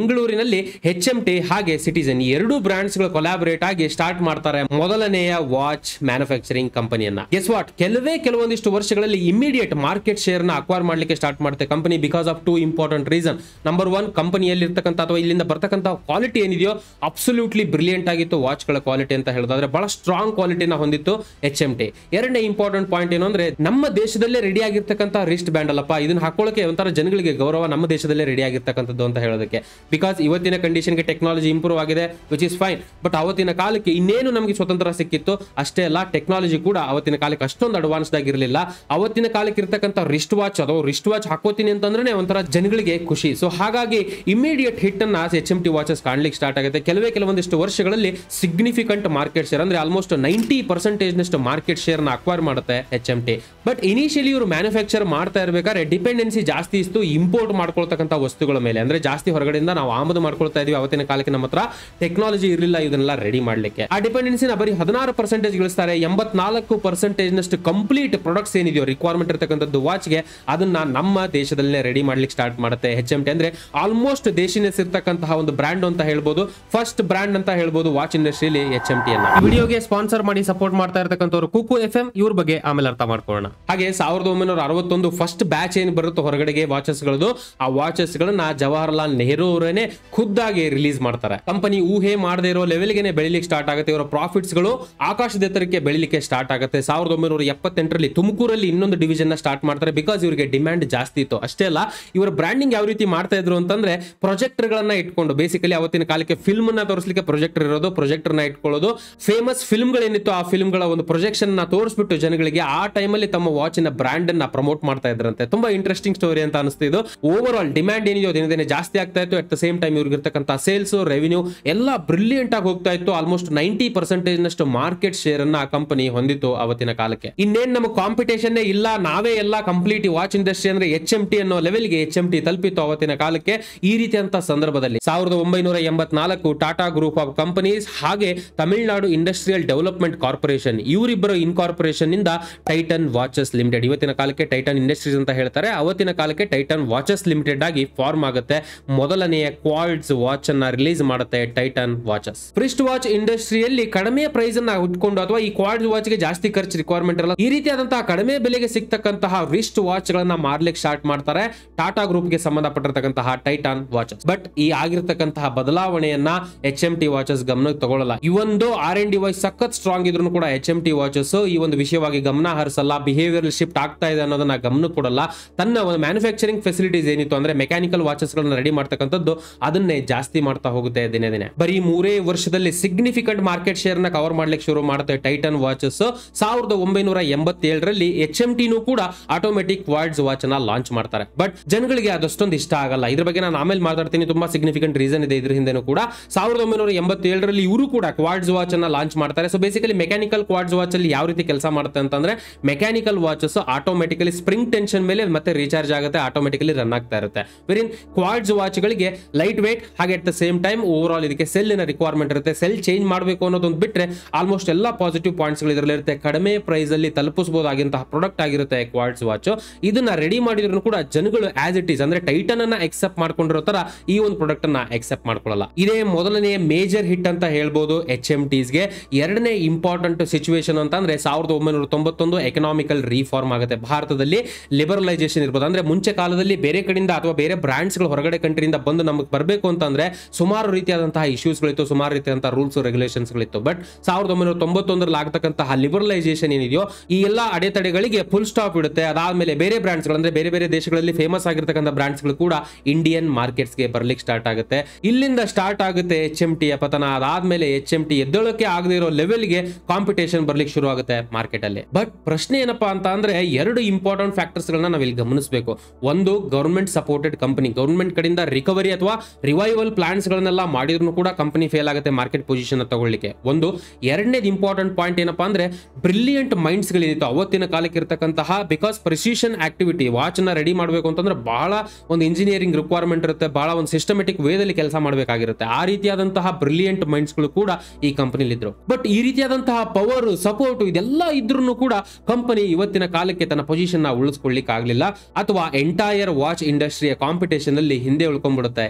ಬೆಂಗಳೂರಿನಲ್ಲಿ ಎಚ್ ಎಂ ಟಿ ಹಾಗೆ ಸಿಟಿಸನ್ ಈ ಎರಡೂ ಬ್ರಾಂಡ್ಸ್ ಗಳು ಕೊಲಾಬರೇಟ್ ಆಗಿ ಸ್ಟಾರ್ಟ್ ಮಾಡ್ತಾರೆ ಮೊದಲನೆಯ ವಾಚ್ ಮ್ಯಾನುಫ್ಯಾಕ್ಚರಿಂಗ್ ಕಂಪನಿಯನ್ನ ಗೆಸ್ ವಾಟ್ ಕೆಲವೇ ಕೆಲವೊಂದಿಷ್ಟು ವರ್ಷಗಳಲ್ಲಿ ಇಮಿಡಿಯೇಟ್ ಮಾರ್ಕೆಟ್ ಶೇರ್ ನ ಅಕ್ವೈರ್ ಮಾಡ್ಲಿಕ್ಕೆ ಸ್ಟಾರ್ಟ್ ಮಾಡುತ್ತೆ company because of two important reason number one ಕಂಪನಿಯಲ್ಲಿ ಇರ್ತಕ್ಕಂಥ ಅಥವಾ ಇಲ್ಲಿಂದ ಬರ್ತಕ್ಕಂಥ ಕ್ವಾಲಿಟಿ ಏನಿದೆಯೋ ಅಬ್ಸಲ್ಯೂಟ್ಲಿ ಬ್ರಿಲಿಯಂಟ್ ಆಗಿತ್ತು ವಾಚ್ ಗಳ ಕ್ವಾಲಿಟಿ ಅಂತ ಹೇಳೋದಾದ್ರೆ ಬಹಳ ಸ್ಟ್ರಾಂಗ್ ಕ್ವಾಲಿಟಿನ ಹೊಂದಿತ್ತು ಎಚ್ ಎಂ ಟಿ ಎರಡನೇ ಇಂಪಾರ್ಟೆಂಟ್ ಪಾಯಿಂಟ್ ಏನು ಅಂದ್ರೆ ನಮ್ಮ ದೇಶದಲ್ಲೇ ರೆಡಿ ಆಗಿರ್ತಕ್ಕಂಥ ರಿಸ್ಟ್ ಬ್ಯಾಂಡ್ ಅಲ್ಲಪ್ಪ ಇದನ್ನ ಹಾಕೊಳ್ಳೋಕೆ ಒಂಥರ ಜನಗಳಿಗೆ ಗೌರವ ನಮ್ಮ ದೇಶದಲ್ಲೇ ರೆಡಿ ಆಗಿರ್ತಕ್ಕಂಥದ್ದು ಅಂತ ಹೇಳೋದಕ್ಕೆ ಬಿಕಾಸ್ ಇವತ್ತಿನ ಕಂಡೀಷನ್ಗೆ ಟೆಕ್ನಾಲಜಿ ಇಂಪ್ರೂವ್ ಆಗಿದೆ ವಿಚ್ ಇಸ್ ಫೈನ್ ಬಟ್ ಅವತ್ತಿನ ಕಾಲಕ್ಕೆ ಇನ್ನೇನು ನಮಗೆ ಸ್ವತಂತ್ರ ಸಿಕ್ಕಿತ್ತು ಅಷ್ಟೇ ಅಲ್ಲ ಟೆಕ್ನಾಲಜಿ ಕೂಡ ಅವತ್ತಿನ ಕಾಲಕ್ಕೆ ಅಷ್ಟೊಂದು ಅಡ್ವಾನ್ಸ್ಡ್ ಆಗಿರಲಿಲ್ಲ ಅವತ್ತಿನ ಕಾಲಕ್ಕೆ ಇರ್ತಕ್ಕಂಥ ರಿಸ್ಟ್ ವಾಚ್ ಅದು ರಿಸ್ಟ್ ವಾಚ್ ಹಾಕೋತೀನಿ ಅಂತಂದ್ರೆ ಒಂಥರ ಜನಗಳಿಗೆ ಖುಷಿ ಸೊ ಹಾಗಾಗಿ ಇಮಿಡಿಯೇಟ್ ಹಿಟ್ ಅನ್ನ ಎಚ್ ಎಂ ಟಿ ವಾಚಸ್ ಕಾಣ್ಲಿಕ್ಕೆ ಸ್ಟಾರ್ಟ್ ಆಗುತ್ತೆ ಕೆಲವೇ ಕೆಲವೊಂದಿಷ್ಟು ವರ್ಷಗಳಲ್ಲಿ ಸಿಗ್ನಿಫಿಕೆಂಟ್ ಮಾರ್ಕೆಟ್ ಶೇರ್ ಅಂದ್ರೆ ಆಲ್ಮೋಸ್ಟ್ ನೈಂಟಿ ಪರ್ಸೆಂಟೇಜ್ ನಷ್ಟು ಮಾರ್ಕೆಟ್ ಶೇರ್ ನ ಅಕ್ವೈರ್ ಮಾಡುತ್ತೆ H M T but initially ಇವರು ಮ್ಯಾನುಫ್ಯಾಕ್ಚರ್ ಮಾಡ್ತಾ ಇರಬೇಕಾದ್ರೆ ಡಿಪೆಂಡೆನ್ಸಿ ಜಾಸ್ತಿ ಇತ್ತು ಇಂಪೋರ್ಟ್ ಮಾಡ್ಕೊಳ್ತಕ್ಕಂಥ ವಸ್ತುಗಳ ಮೇಲೆ ಅಂದ್ರೆ ಜಾಸ್ತಿ ಹೊರಗಡೆಯಿಂದ ನಾವು ಆಮದು ಮಾಡ್ಕೊಳ್ತಾ ಇದೀವಿ ಅವತ್ತಿನ ಕಾಲಕ್ಕೆ ನಮ್ಮ ಹತ್ರ ಟೆಕ್ನಾಲಜಿ ಇರಲಿಲ್ಲ ಇದನ್ನೆಲ್ಲ ರೆಡಿ ಮಾಡ್ಲಿಕ್ಕೆ ಆ ಡಿಪೆಂಡೆನ್ಸಿನ ಬರೀ ಹದಿನಾರು ಪರ್ಸೆಂಟೇಜ್ ಗಳಿಸ್ತಾರೆ ಎಂಬತ್ನಾಲ್ಕು ಪರ್ಸೆಂಟೇಜ್ ನಷ್ಟು ಕಂಪ್ಲೀಟ್ ಪ್ರಾಡಕ್ಟ್ಸ್ ಏನಿದೆಯೋ ರಿಕ್ವೈರ್ಮೆಂಟ್ ಇರತಕ್ಕಂಥದ್ದು ವಾಚ್ಗೆ ಅದನ್ನ ನಮ್ಮ ದೇಶದಲ್ಲೇ ರೆಡಿ ಮಾಡ್ಲಿಕ್ಕೆ ಸ್ಟಾರ್ಟ್ ಮಾಡುತ್ತೆ ಎಚ್ ಎಂ ಟಿ ಅಂದ್ರೆ ಆಲ್ಮೋಸ್ಟ್ ದೇಶಿನೆಸ್ ಇರ್ತಕ್ಕಂತಹ ಒಂದು ಬ್ರ್ಯಾಂಡ್ ಅಂತ ಹೇಳ್ಬೋದು ಫಸ್ಟ್ ಬ್ರ್ಯಾಂಡ್ ಅಂತ ಹೇಳ್ಬೋದು ವಾಚ್ ಇಂಡಸ್ಟ್ರಿಯಲ್ಲಿ ಎಚ್ ಎಂ ಟಿ ಅನ್ನ ಈ ವಿಡಿಯೋಗೆ ಸ್ಪಾನ್ಸರ್ ಮಾಡಿ ಸಪೋರ್ಟ್ ಮಾಡ್ತಾ ಇರ್ತಕ್ಕಂಥವ್ರು ಕುಕು ಎಫ್ ಎಂ ಇವ್ರ ಬಗ್ಗೆ ಆಮೇಲೆ ಅರ್ಥ ಮಾಡ್ಕೊಳ್ಳೋಣ ಹಾಗೆ ಸಾವಿರದ ಒಂಬೈನೂರ ಅರವತ್ತೊಂದು ಫಸ್ಟ್ ಬ್ಯಾಚ್ ಏನ್ ಬರುತ್ತೋ ಹೊರಗಡೆಗೆ ವಾಚಸ್ ಗಳದು ಆ ವಾಚಸ್ ಗಳನ್ನ ಜವಾಹರ್ಲಾಲ್ ನೆಹರು ಅವರೇನೆ ಖುದ್ದಾಗಿ ರಿಲೀಸ್ ಮಾಡ್ತಾರೆ ಕಂಪನಿ ಊಹೆ ಮಾಡದೇ ಇರೋ ಲೆವೆಲ್ಗೆ ಬೆಳಿಲಿಕ್ಕೆ ಸ್ಟಾರ್ಟ್ ಆಗುತ್ತೆ ಇವರ ಪ್ರಾಫಿಟ್ಸ್ ಗಳು ಆಕಾಶದ ಎತ್ತರಕ್ಕೆ ಬೆಳಿಲಿಕ್ಕೆ ಸ್ಟಾರ್ಟ್ ಆಗುತ್ತೆ ಸಾವಿರದ ಒಂಬೈನೂರ ಎಪ್ಪತ್ತೆಂಟರಲ್ಲಿ ತುಮಕೂರಲ್ಲಿ ಇನ್ನೊಂದು ಡಿವಿಷನ್ ನ ಸ್ಟಾರ್ಟ್ ಮಾಡ್ತಾರೆ ಬಿಕಾಸ್ ಇವರಿಗೆ ಡಿಮ್ಯಾಂಡ್ ಜಾಸ್ತಿ ಇತ್ತು ಅಷ್ಟೇ ಅಲ್ಲ ಇವರ ಬ್ರ್ಯಾಂಡಿಂಗ್ ಯಾವ ರೀತಿ ಮಾಡ್ತಾ ಇದ್ರು ಅಂತಂದ್ರೆ ಪ್ರೊಜೆಕ್ಟರ್ ಗಳನ್ನ ಇಟ್ಕೊಂಡು ಬೇಸಿಕಲಿ ಅವತ್ತಿನ ಕಾಲಕ್ಕೆ ಫಿಲ್ಮ್ ನ ತೋರಿಸಲಿಕ್ಕೆ ಪ್ರೊಜೆಕ್ಟರ್ ಇರೋದು ಪ್ರೊಜೆಕ್ಟರ್ ನ ಇಟ್ಕೊಳ್ಳೋದು ಫೇಮಸ್ ಫಿಲ್ಮ್ ಗಳೇನಿತ್ತು ಆ ಫಿಲ್ಮ್ ಗಳ ಒಂದು ಪ್ರೊಜೆಕ್ಷನ್ ನ ತೋರಿಸ್ಬಿಟ್ಟು ಜನಗಳಿಗೆ ಆ ಟೈಮಲ್ಲಿ ತಮ್ಮ ವಾಚಿನ ಬ್ರ್ಯಾಂಡ್ ಅನ್ನ ಪ್ರಮೋಟ್ ಮಾಡ್ತಾ ಇದ್ರಂತೆ ತುಂಬಾ ಇಂಟ್ರೆಸ್ಟಿಂಗ್ ಸ್ಟೋರಿ ಅಂತ ಅನಿಸ್ತು ಇದು ಓವರ್ ಆಲ್ ಡಿಮ್ಯಾಂಡ್ ಏನಿದೆಯೋ ದಿನ ದಿನ ಜಾಸ್ತಿ ಆಗ್ತಾ ಇತ್ತು ಅಟ್ ದ ಸೇಮ್ ಟೈಮ್ ಇವ್ರಿಗೆ ಇರ್ತಕ್ಕಂಥ ಸೇಲ್ಸ್ ರೆವಿನ್ಯೂ ಎಲ್ಲ ಬ್ರಿಲಿಯಂಟ್ ಆಗಿ ಹೋಗ್ತಾ ಇತ್ತು ಆಲ್ಮೋಸ್ಟ್ ನೈಂಟಿ ಪರ್ಸೆಂಟೇಜ್ ನಷ್ಟು ಮಾರ್ಕೆಟ್ ಶೇರ್ ಅನ್ನ ಆ ಕಂಪನಿ ಹೊಂದಿತ್ತು ಅವತ್ತಿನ ಕಾಲಕ್ಕೆ ಇನ್ನೇನ್ ನಮಗೆ ಕಾಂಪಿಟೇಷನ್ ಇಲ್ಲ ನಾವೇ ಎಲ್ಲ ಕಂಪ್ಲೀಟ್ ವಾಚ್ ಇಂಡಸ್ಟ್ರಿ ಅಂದ್ರೆ ಎಚ್ ಎಂ ಟಿ ಅನ್ನೋ ಲೆವೆಲ್ಗೆ ಎಚ್ ಎಂ ಟಿ ತಲುಪಿತ್ತು ಅವತ್ತಿನ ಕಾಲಕ್ಕೆ ಈ ರೀತಿಯಂತ ಸಂದರ್ಭದಲ್ಲಿ ಸಾವಿರದ ಒಂಬೈನೂರ ಎಂಬತ್ನಾಲ್ಕು ಟಾಟಾ ಗ್ರೂಪ್ ಆಫ್ ಕಂಪನೀಸ್ ಹಾಗೆ ತಮಿಳುನಾಡು ಇಂಡಸ್ಟ್ರಿಯಲ್ ಡೆವಲಪ್ಮೆಂಟ್ ಕಾರ್ಪೊರೇಷನ್ ಇವರಿಬ್ಬರು ಇನ್ಕಾರ್ಪೊರೇಷನ್ ಇಂದ ಟೈಟನ್ ವಾಚಸ್ ಲಿಮಿಟೆಡ್ ಇವತ್ತಿನ ಕಾಲಕ್ಕೆ ಟೈಟನ್ ಇಂಡಸ್ಟ್ರೀಸ್ ಅಂತ ಹೇಳ್ತಾರೆ ಅವತ್ತಿನ ಕಾಲಕ್ಕೆ ಟೈಟನ್ ವಾಚಸ್ ಲಿಮಿಟೆಡ್ ಆಗಿ ಫಾರ್ಮ್ ಆಗುತ್ತೆ ಮೊದಲನೆಯ ಕ್ವಾಲ್ಡ್ಸ್ ವಾಚ್ ಅನ್ನ ರಿಲೀಸ್ ಮಾಡುತ್ತೆ ಟೈಟನ್ ವಾಚಸ್ ಫ್ರಿಸ್ಟ್ ವಾಚ್ ಇಂಡಸ್ಟ್ರಿಯಲ್ಲಿ ಕಡಿಮೆ ಪ್ರೈಸ್ ಅನ್ನ ಇಟ್ಕೊಂಡು ಅಥವಾ ಈ ಕ್ವಾಡ್ಸ್ ವಾಚ್ ಗೆ ಜಾಸ್ತಿ ಖರ್ಚು ರಿಕ್ವೈರ್ಮೆಂಟ್ ಇರಲ್ಲ ಈ ರೀತಿಯಾದಂತಹ ಕಡಿಮೆ ಬೆಲೆಗೆ ಸಿಗ್ತಕ್ಕಂತಹ ರಿಸ್ಟ್ ವಾಚ್ ಗಳನ್ನ ಮಾರ್ಲಿಕ್ಕೆ ಸ್ಟಾರ್ಟ್ ಮಾಡ್ತಾರೆ ಟಾಟಾ ಗ್ರೂಪ್ ಗೆ ಸಂಬಂಧಪಟ್ಟಿರ್ತಕ್ಕಂತಹ ಟೈಟಾನ್ ವಾಚಸ್ ಬಟ್ ಈ ಆಗಿರ್ತಕ್ಕಂತಹ ಬದಲಾವಣೆಯನ್ನ ಎಚ್ ಎಂ ಟಿ ವಾಚಸ್ ಗಮನಕ್ಕೆ ತಗೊಳ್ಳಲ್ಲ ಈ ಒಂದು ಆರ್ ಎನ್ ಡಿ ವೈಸ್ ಸಖತ್ ಸ್ಟ್ರಾಂಗ್ ಇದ್ರು ಕೂಡ ಎಚ್ ಎಂ ಟಿ ವಾಚಸ್ ಈ ಒಂದು ವಿಷಯವಾಗಿ ಗಮನ ಹರಿಸಲ್ಲ ಬಿಹೇವಿಯರ್ ಶಿಫ್ಟ್ ಆಗ್ತಾ ಇದೆ ಅನ್ನೋದನ್ನ ಗಮನ ಕೊಡಲ್ಲ ತನ್ನ ಒಂದು ಮ್ಯಾನುಫ್ಯಾಕ್ಚರಿಂಗ್ ಫೆಸಿಲಿಟೀಸ್ ಏನಿತ್ತು ಅಂದ್ರೆ ಮೆಕ್ಯಾನಿಕಲ್ ವಾಚಸ್ ಗಳನ್ನ ರೆಡಿ ಮಾಡ್ತಕ್ಕಂಥದ್ದು ಅದನ್ನೇ ಜಾಸ್ತಿ ಮಾಡ್ತಾ ಹೋಗುತ್ತೆ ದಿನೇ ದಿನೇ ಬರೀ ಮೂರೇ ವರ್ಷದಲ್ಲಿ ಸಿಗ್ನಿಫಿಕೆಂಟ್ ಮಾರ್ಕೆಟ್ ಶೇರ್ ನ ಕವರ್ ಮಾಡ್ಲಿಕ್ಕೆ ಶುರು ಮಾಡುತ್ತೆ ಟೈಟನ್ ವಾಚಸ್ ಸಾವಿರದ ಒಂಬೈನೂರ ಎಂಬತ್ತೇಳರಲ್ಲಿ ಎಚ್ ಎಂ ಟಿನೂ ಕೂಡ ಆಟೋಮೆಟಿಕ್ ವಾರ್ಡ್ಸ್ ವಾಚ್ ನ ಲಾಂಚ್ ಮಾಡ್ತಾರೆ ಬಟ್ ಜನಗಳಿಗೆ ಅದಷ್ಟೊಂದು ಇಷ್ಟ ಆಗಲ್ಲ ಇದ್ರ ಬಗ್ಗೆ ನಾನು ಆಮೇಲೆ ಮಾತಾಡ್ತೀನಿ ತುಂಬಾ ಸಿಗ್ನಿಫಿಕೆಂಟ್ ರೀಸನ್ ಇದೆ ಇದ್ರ ಹಿಂದೆನೂ ಕೂಡ ಸಾವಿರದ ಒಂಬೈನೂರ ಎಂಬತ್ತೇಳರಲ್ಲಿ ಇವರು ಕೂಡ ಕ್ವಾಡ್ಸ್ ವಾಚ್ ಅನ್ನ ಲಾಂಚ್ ಮಾಡ್ತಾರೆ so basically mechanical quartz watch ಅಲ್ಲಿ ಯಾವ ರೀತಿ ಕೆಲಸ ಮಾಡುತ್ತೆ ಅಂತಂದ್ರೆ mechanical watches automatically spring tension ಮೇಲೆ ಮತ್ತೆ ರೀಚಾರ್ಜ್ ಆಗುತ್ತೆ ಆಟೋಮೆಟಿಕಲಿ ರನ್ ಆಗ್ತಾ ಇರುತ್ತೆ ವೆರಿನ್ ಕ್ವಾಡ್ಸ್ ವಾಚ್ ಗಳಿಗೆ ಲೈಟ್ ವೇಟ್ ಹಾಗೆ at the same time over all ಇದಕ್ಕೆ ಸೆಲ್ನ ರಿಕ್ವೈರ್ಮೆಂಟ್ ಇರುತ್ತೆ ಸೆಲ್ ಚೇಂಜ್ ಮಾಡಬೇಕು ಅನ್ನೋದೊಂದು ಬಿಟ್ರೆ ಆಲ್ಮೋಸ್ಟ್ ಎಲ್ಲ ಪಾಸಿಟಿವ್ ಪಾಯಿಂಟ್ಸ್ ಗಳು ಇದರಲ್ಲಿ ಇರುತ್ತೆ ಕಡಿಮೆ ಪ್ರೈಸ್ ಅಲ್ಲಿ ತಲುಪಿಸಬಹುದಾಗಿಂತಹ ಪ್ರಾಡಕ್ಟ್ ಆಗಿರುತ್ತೆ ಕ್ವಾಡ್ಸ್ ವಾಚ್ ಇದನ್ನ ರೆಡಿ ಮಾಡಿದ್ರು ಕೂಡ ಜನಗಳು ಆಸ್ ಇಟ್ ಈಸ್ ಅಂದ್ರೆ ಟೈಟನ್ ಅನ್ನ ಎಕ್ಸೆಪ್ಟ್ ಮಾಡ್ಕೊಂಡಿರೋ ತರ ಈ ಒಂದು ಪ್ರಾಡಕ್ಟ್ ಅನ್ನ ಎಕ್ಸೆಪ್ಟ್ ಮಾಡ್ಕೊಳ್ಳಲ್ಲ ಇದೇ ಮೊದಲನೇ ಮೇಜರ್ ಹಿಟ್ ಅಂತ ಹೇಳ್ಬೋದು ಎಚ್ ಎಂ ಗೆ ಎರಡನೇ ಇಂಪಾರ್ಟೆಂಟ್ ಸಿಚುವೇಶನ್ ಅಂತ ಅಂದ್ರೆ ಸಾವಿರದ ಒಂಬೈನೂರ ತೊಂಬತ್ತೊಂದು ಎಕನಾಮಿಕಲ್ ರಿಫಾರ್ಮ್ ಆಗುತ್ತೆ ಭಾರತದಲ್ಲಿ ಲಿಬರಲೈಸೇಷನ್ ಇರ್ಬೋದು ಅಂದ್ರೆ ಮುಂಚೆ ಕಾಲದಲ್ಲಿ ಬೇರೆ ಕಡೆಯಿಂದ ಅಥವಾ ಬೇರೆ ಬ್ರಾಂಡ್ಸ್ ಗಳು ಹೊರಗಡೆ ಕಂಟ್ರಿಯಿಂದ ಬಂದು ನಮಗೆ ಬರಬೇಕು ಅಂತಂದ್ರೆ ಸುಮಾರು ರೀತಿಯಾದಂತಹ ಇಶ್ಯೂಸ್ ಗಳಿತ್ತು ಸುಮಾರು ರೀತಿಯಾದಂತಹ ರೂಲ್ಸ್ ರೆಗ್ಯುಲೇಷನ್ಸ್ ಗಳಿತ್ತು ಬಟ್ ಸಾವಿರದ ಒಂಬೈನೂರ ತೊಂಬತ್ತೊಂದರಲ್ಲಿ ಆಗ್ತಕ್ಕಂತಹ ಲಿಬರಲೈಸೇಷನ್ ಏನಿದೆಯೋ ಈ ಎಲ್ಲ ಅಡೆತಡೆಗಳಿಗೆ ಫುಲ್ ಸ್ಟಾಪ್ ಇಡುತ್ತೆ ಅದಾದ್ಮೇಲೆ ಬೇರೆ ಬ್ರಾಂಡ್ಸ್ ಗಳು ಅಂದ್ರೆ ಬೇರೆ ಬೇರೆ ದೇಶಗಳಲ್ಲಿ ಫೇಮಸ್ ಆಗಿರ್ತಕ್ಕಂಥ ಬ್ರಾಂಡ್ಸ್ ಗಳು ಕೂಡ ಇಂಡಿಯನ್ ಮಾರ್ಕೆಟ್ಸ್ ಗೆ ಬರ್ಲಿಕ್ಕೆ ಸ್ಟಾರ್ಟ್ ಆಗುತ್ತೆ ಇಲ್ಲಿಂದ ಸ್ಟಾರ್ಟ್ ಆಗುತ್ತೆ ಎಚ್ ಎಂ ಟಿಯ ಪತನ ಅದಾದ್ಮೇಲೆ ಎಚ್ ಎಂ ಟಿ ಎದ್ದೊಳಕ್ಕೆ ಆಗದೆ ಇರೋ ಲೆವೆಲ್ಗೆ ಕಾಂಪಿಟೇಷನ್ ಬರ್ಲಿಕ್ಕೆ ಶುರು ಆಗುತ್ತೆ ಮಾರ್ಕೆಟ್ ಅಲ್ಲಿ ಬಟ್ ಪ್ರಶ್ನೆ ಏನಪ್ಪಾ ಅಂತ ಅಂದ್ರೆ ಎರಡು ಇಂಪಾರ್ಟೆಂಟ್ ಫ್ಯಾಕ್ಟರ್ಸ್ ಗಳನ್ನ ನಾವು ಇಲ್ಲಿ ಗಮನಿಸಬೇಕು ಒಂದು ಗವರ್ಮೆಂಟ್ ಸಪೋರ್ಟೆಡ್ ಕಂಪನಿ ಗವರ್ಮೆಂಟ್ ಕಡೆಯಿಂದ ರಿಕವರಿ ಅಥವಾ ರಿವೈವಲ್ ಪ್ಲಾನ್ಸ್ ಗಳನ್ನೆಲ್ಲ ಮಾಡಿದ್ರು ಕೂಡ ಕಂಪನಿ ಫೇಲ್ ಆಗುತ್ತೆ ಮಾರ್ಕೆಟ್ ಪೊಸಿಷನ್ ತಗೊಳ್ಳಿಕ್ಕೆ ಒಂದು ಎರಡನೇದು ಇಂಪಾರ್ಟೆಂಟ್ ಪಾಯಿಂಟ್ ಏನಪ್ಪಾ ಅಂದ್ರೆ ಬ್ರಿಲಿಯಂಟ್ ಮೈಂಡ್ಸ್ ಗಳಿತ್ತು ಅವತ್ತಿನ ಕಾಲಕ್ಕೆ ಇರತಕ್ಕಂತಹ ಬಿಕಾಸ್ ಪ್ರಿಸಿಷನ್ ಆಕ್ಟಿವಿಟಿ ವಾಚ್ ನ ರೆಡಿ ಮಾಡಬೇಕು ಅಂತಂದ್ರೆ ಬಹಳ ಒಂದು ಇಂಜಿನಿಯರಿಂಗ್ ರಿಕ್ವೈರ್ಮೆಂಟ್ ಇರುತ್ತೆ ಬಹಳ ಒಂದು ಸಿಸ್ಟಮೆಟಿಕ್ ವೇದಲ್ಲಿ ಕೆಲಸ ಮಾಡಬೇಕಾಗಿರುತ್ತೆ ಆ ರೀತಿಯಾದಂತಹ ಬ್ರಿಲಿಯಂಟ್ ಮೈಂಡ್ಸ್ ಗಳು ಕೂಡ ಈ ಕಂಪನಿಲಿ ಇದ್ರು ಬಟ್ ಈ ರೀತಿಯಾದಂತಹ ಪವರ್ ಸಪೋರ್ಟ್ ಇದೆಲ್ಲ ಇದ್ರೂ ಕೂಡ ಕಂಪನಿ ಇವತ್ತಿನ ಕಾಲಕ್ಕೆ ತನ್ನ ಪೊಸಿಷನ್ ನ ಉಳಿಸ್ಕೊಳ್ಳಿಕ್ ಆಗ್ಲಿಲ್ಲ ಅಥವಾ ಎಂಟೈರ್ ವಾಚ್ ಇಂಡಸ್ಟ್ರಿಯ ಕಾಂಪಿಟೇಷನ್ ಅಲ್ಲಿ ಹಿಂದೆ ಉಳ್ಕೊಂಡ್ಬಿಡುತ್ತೆ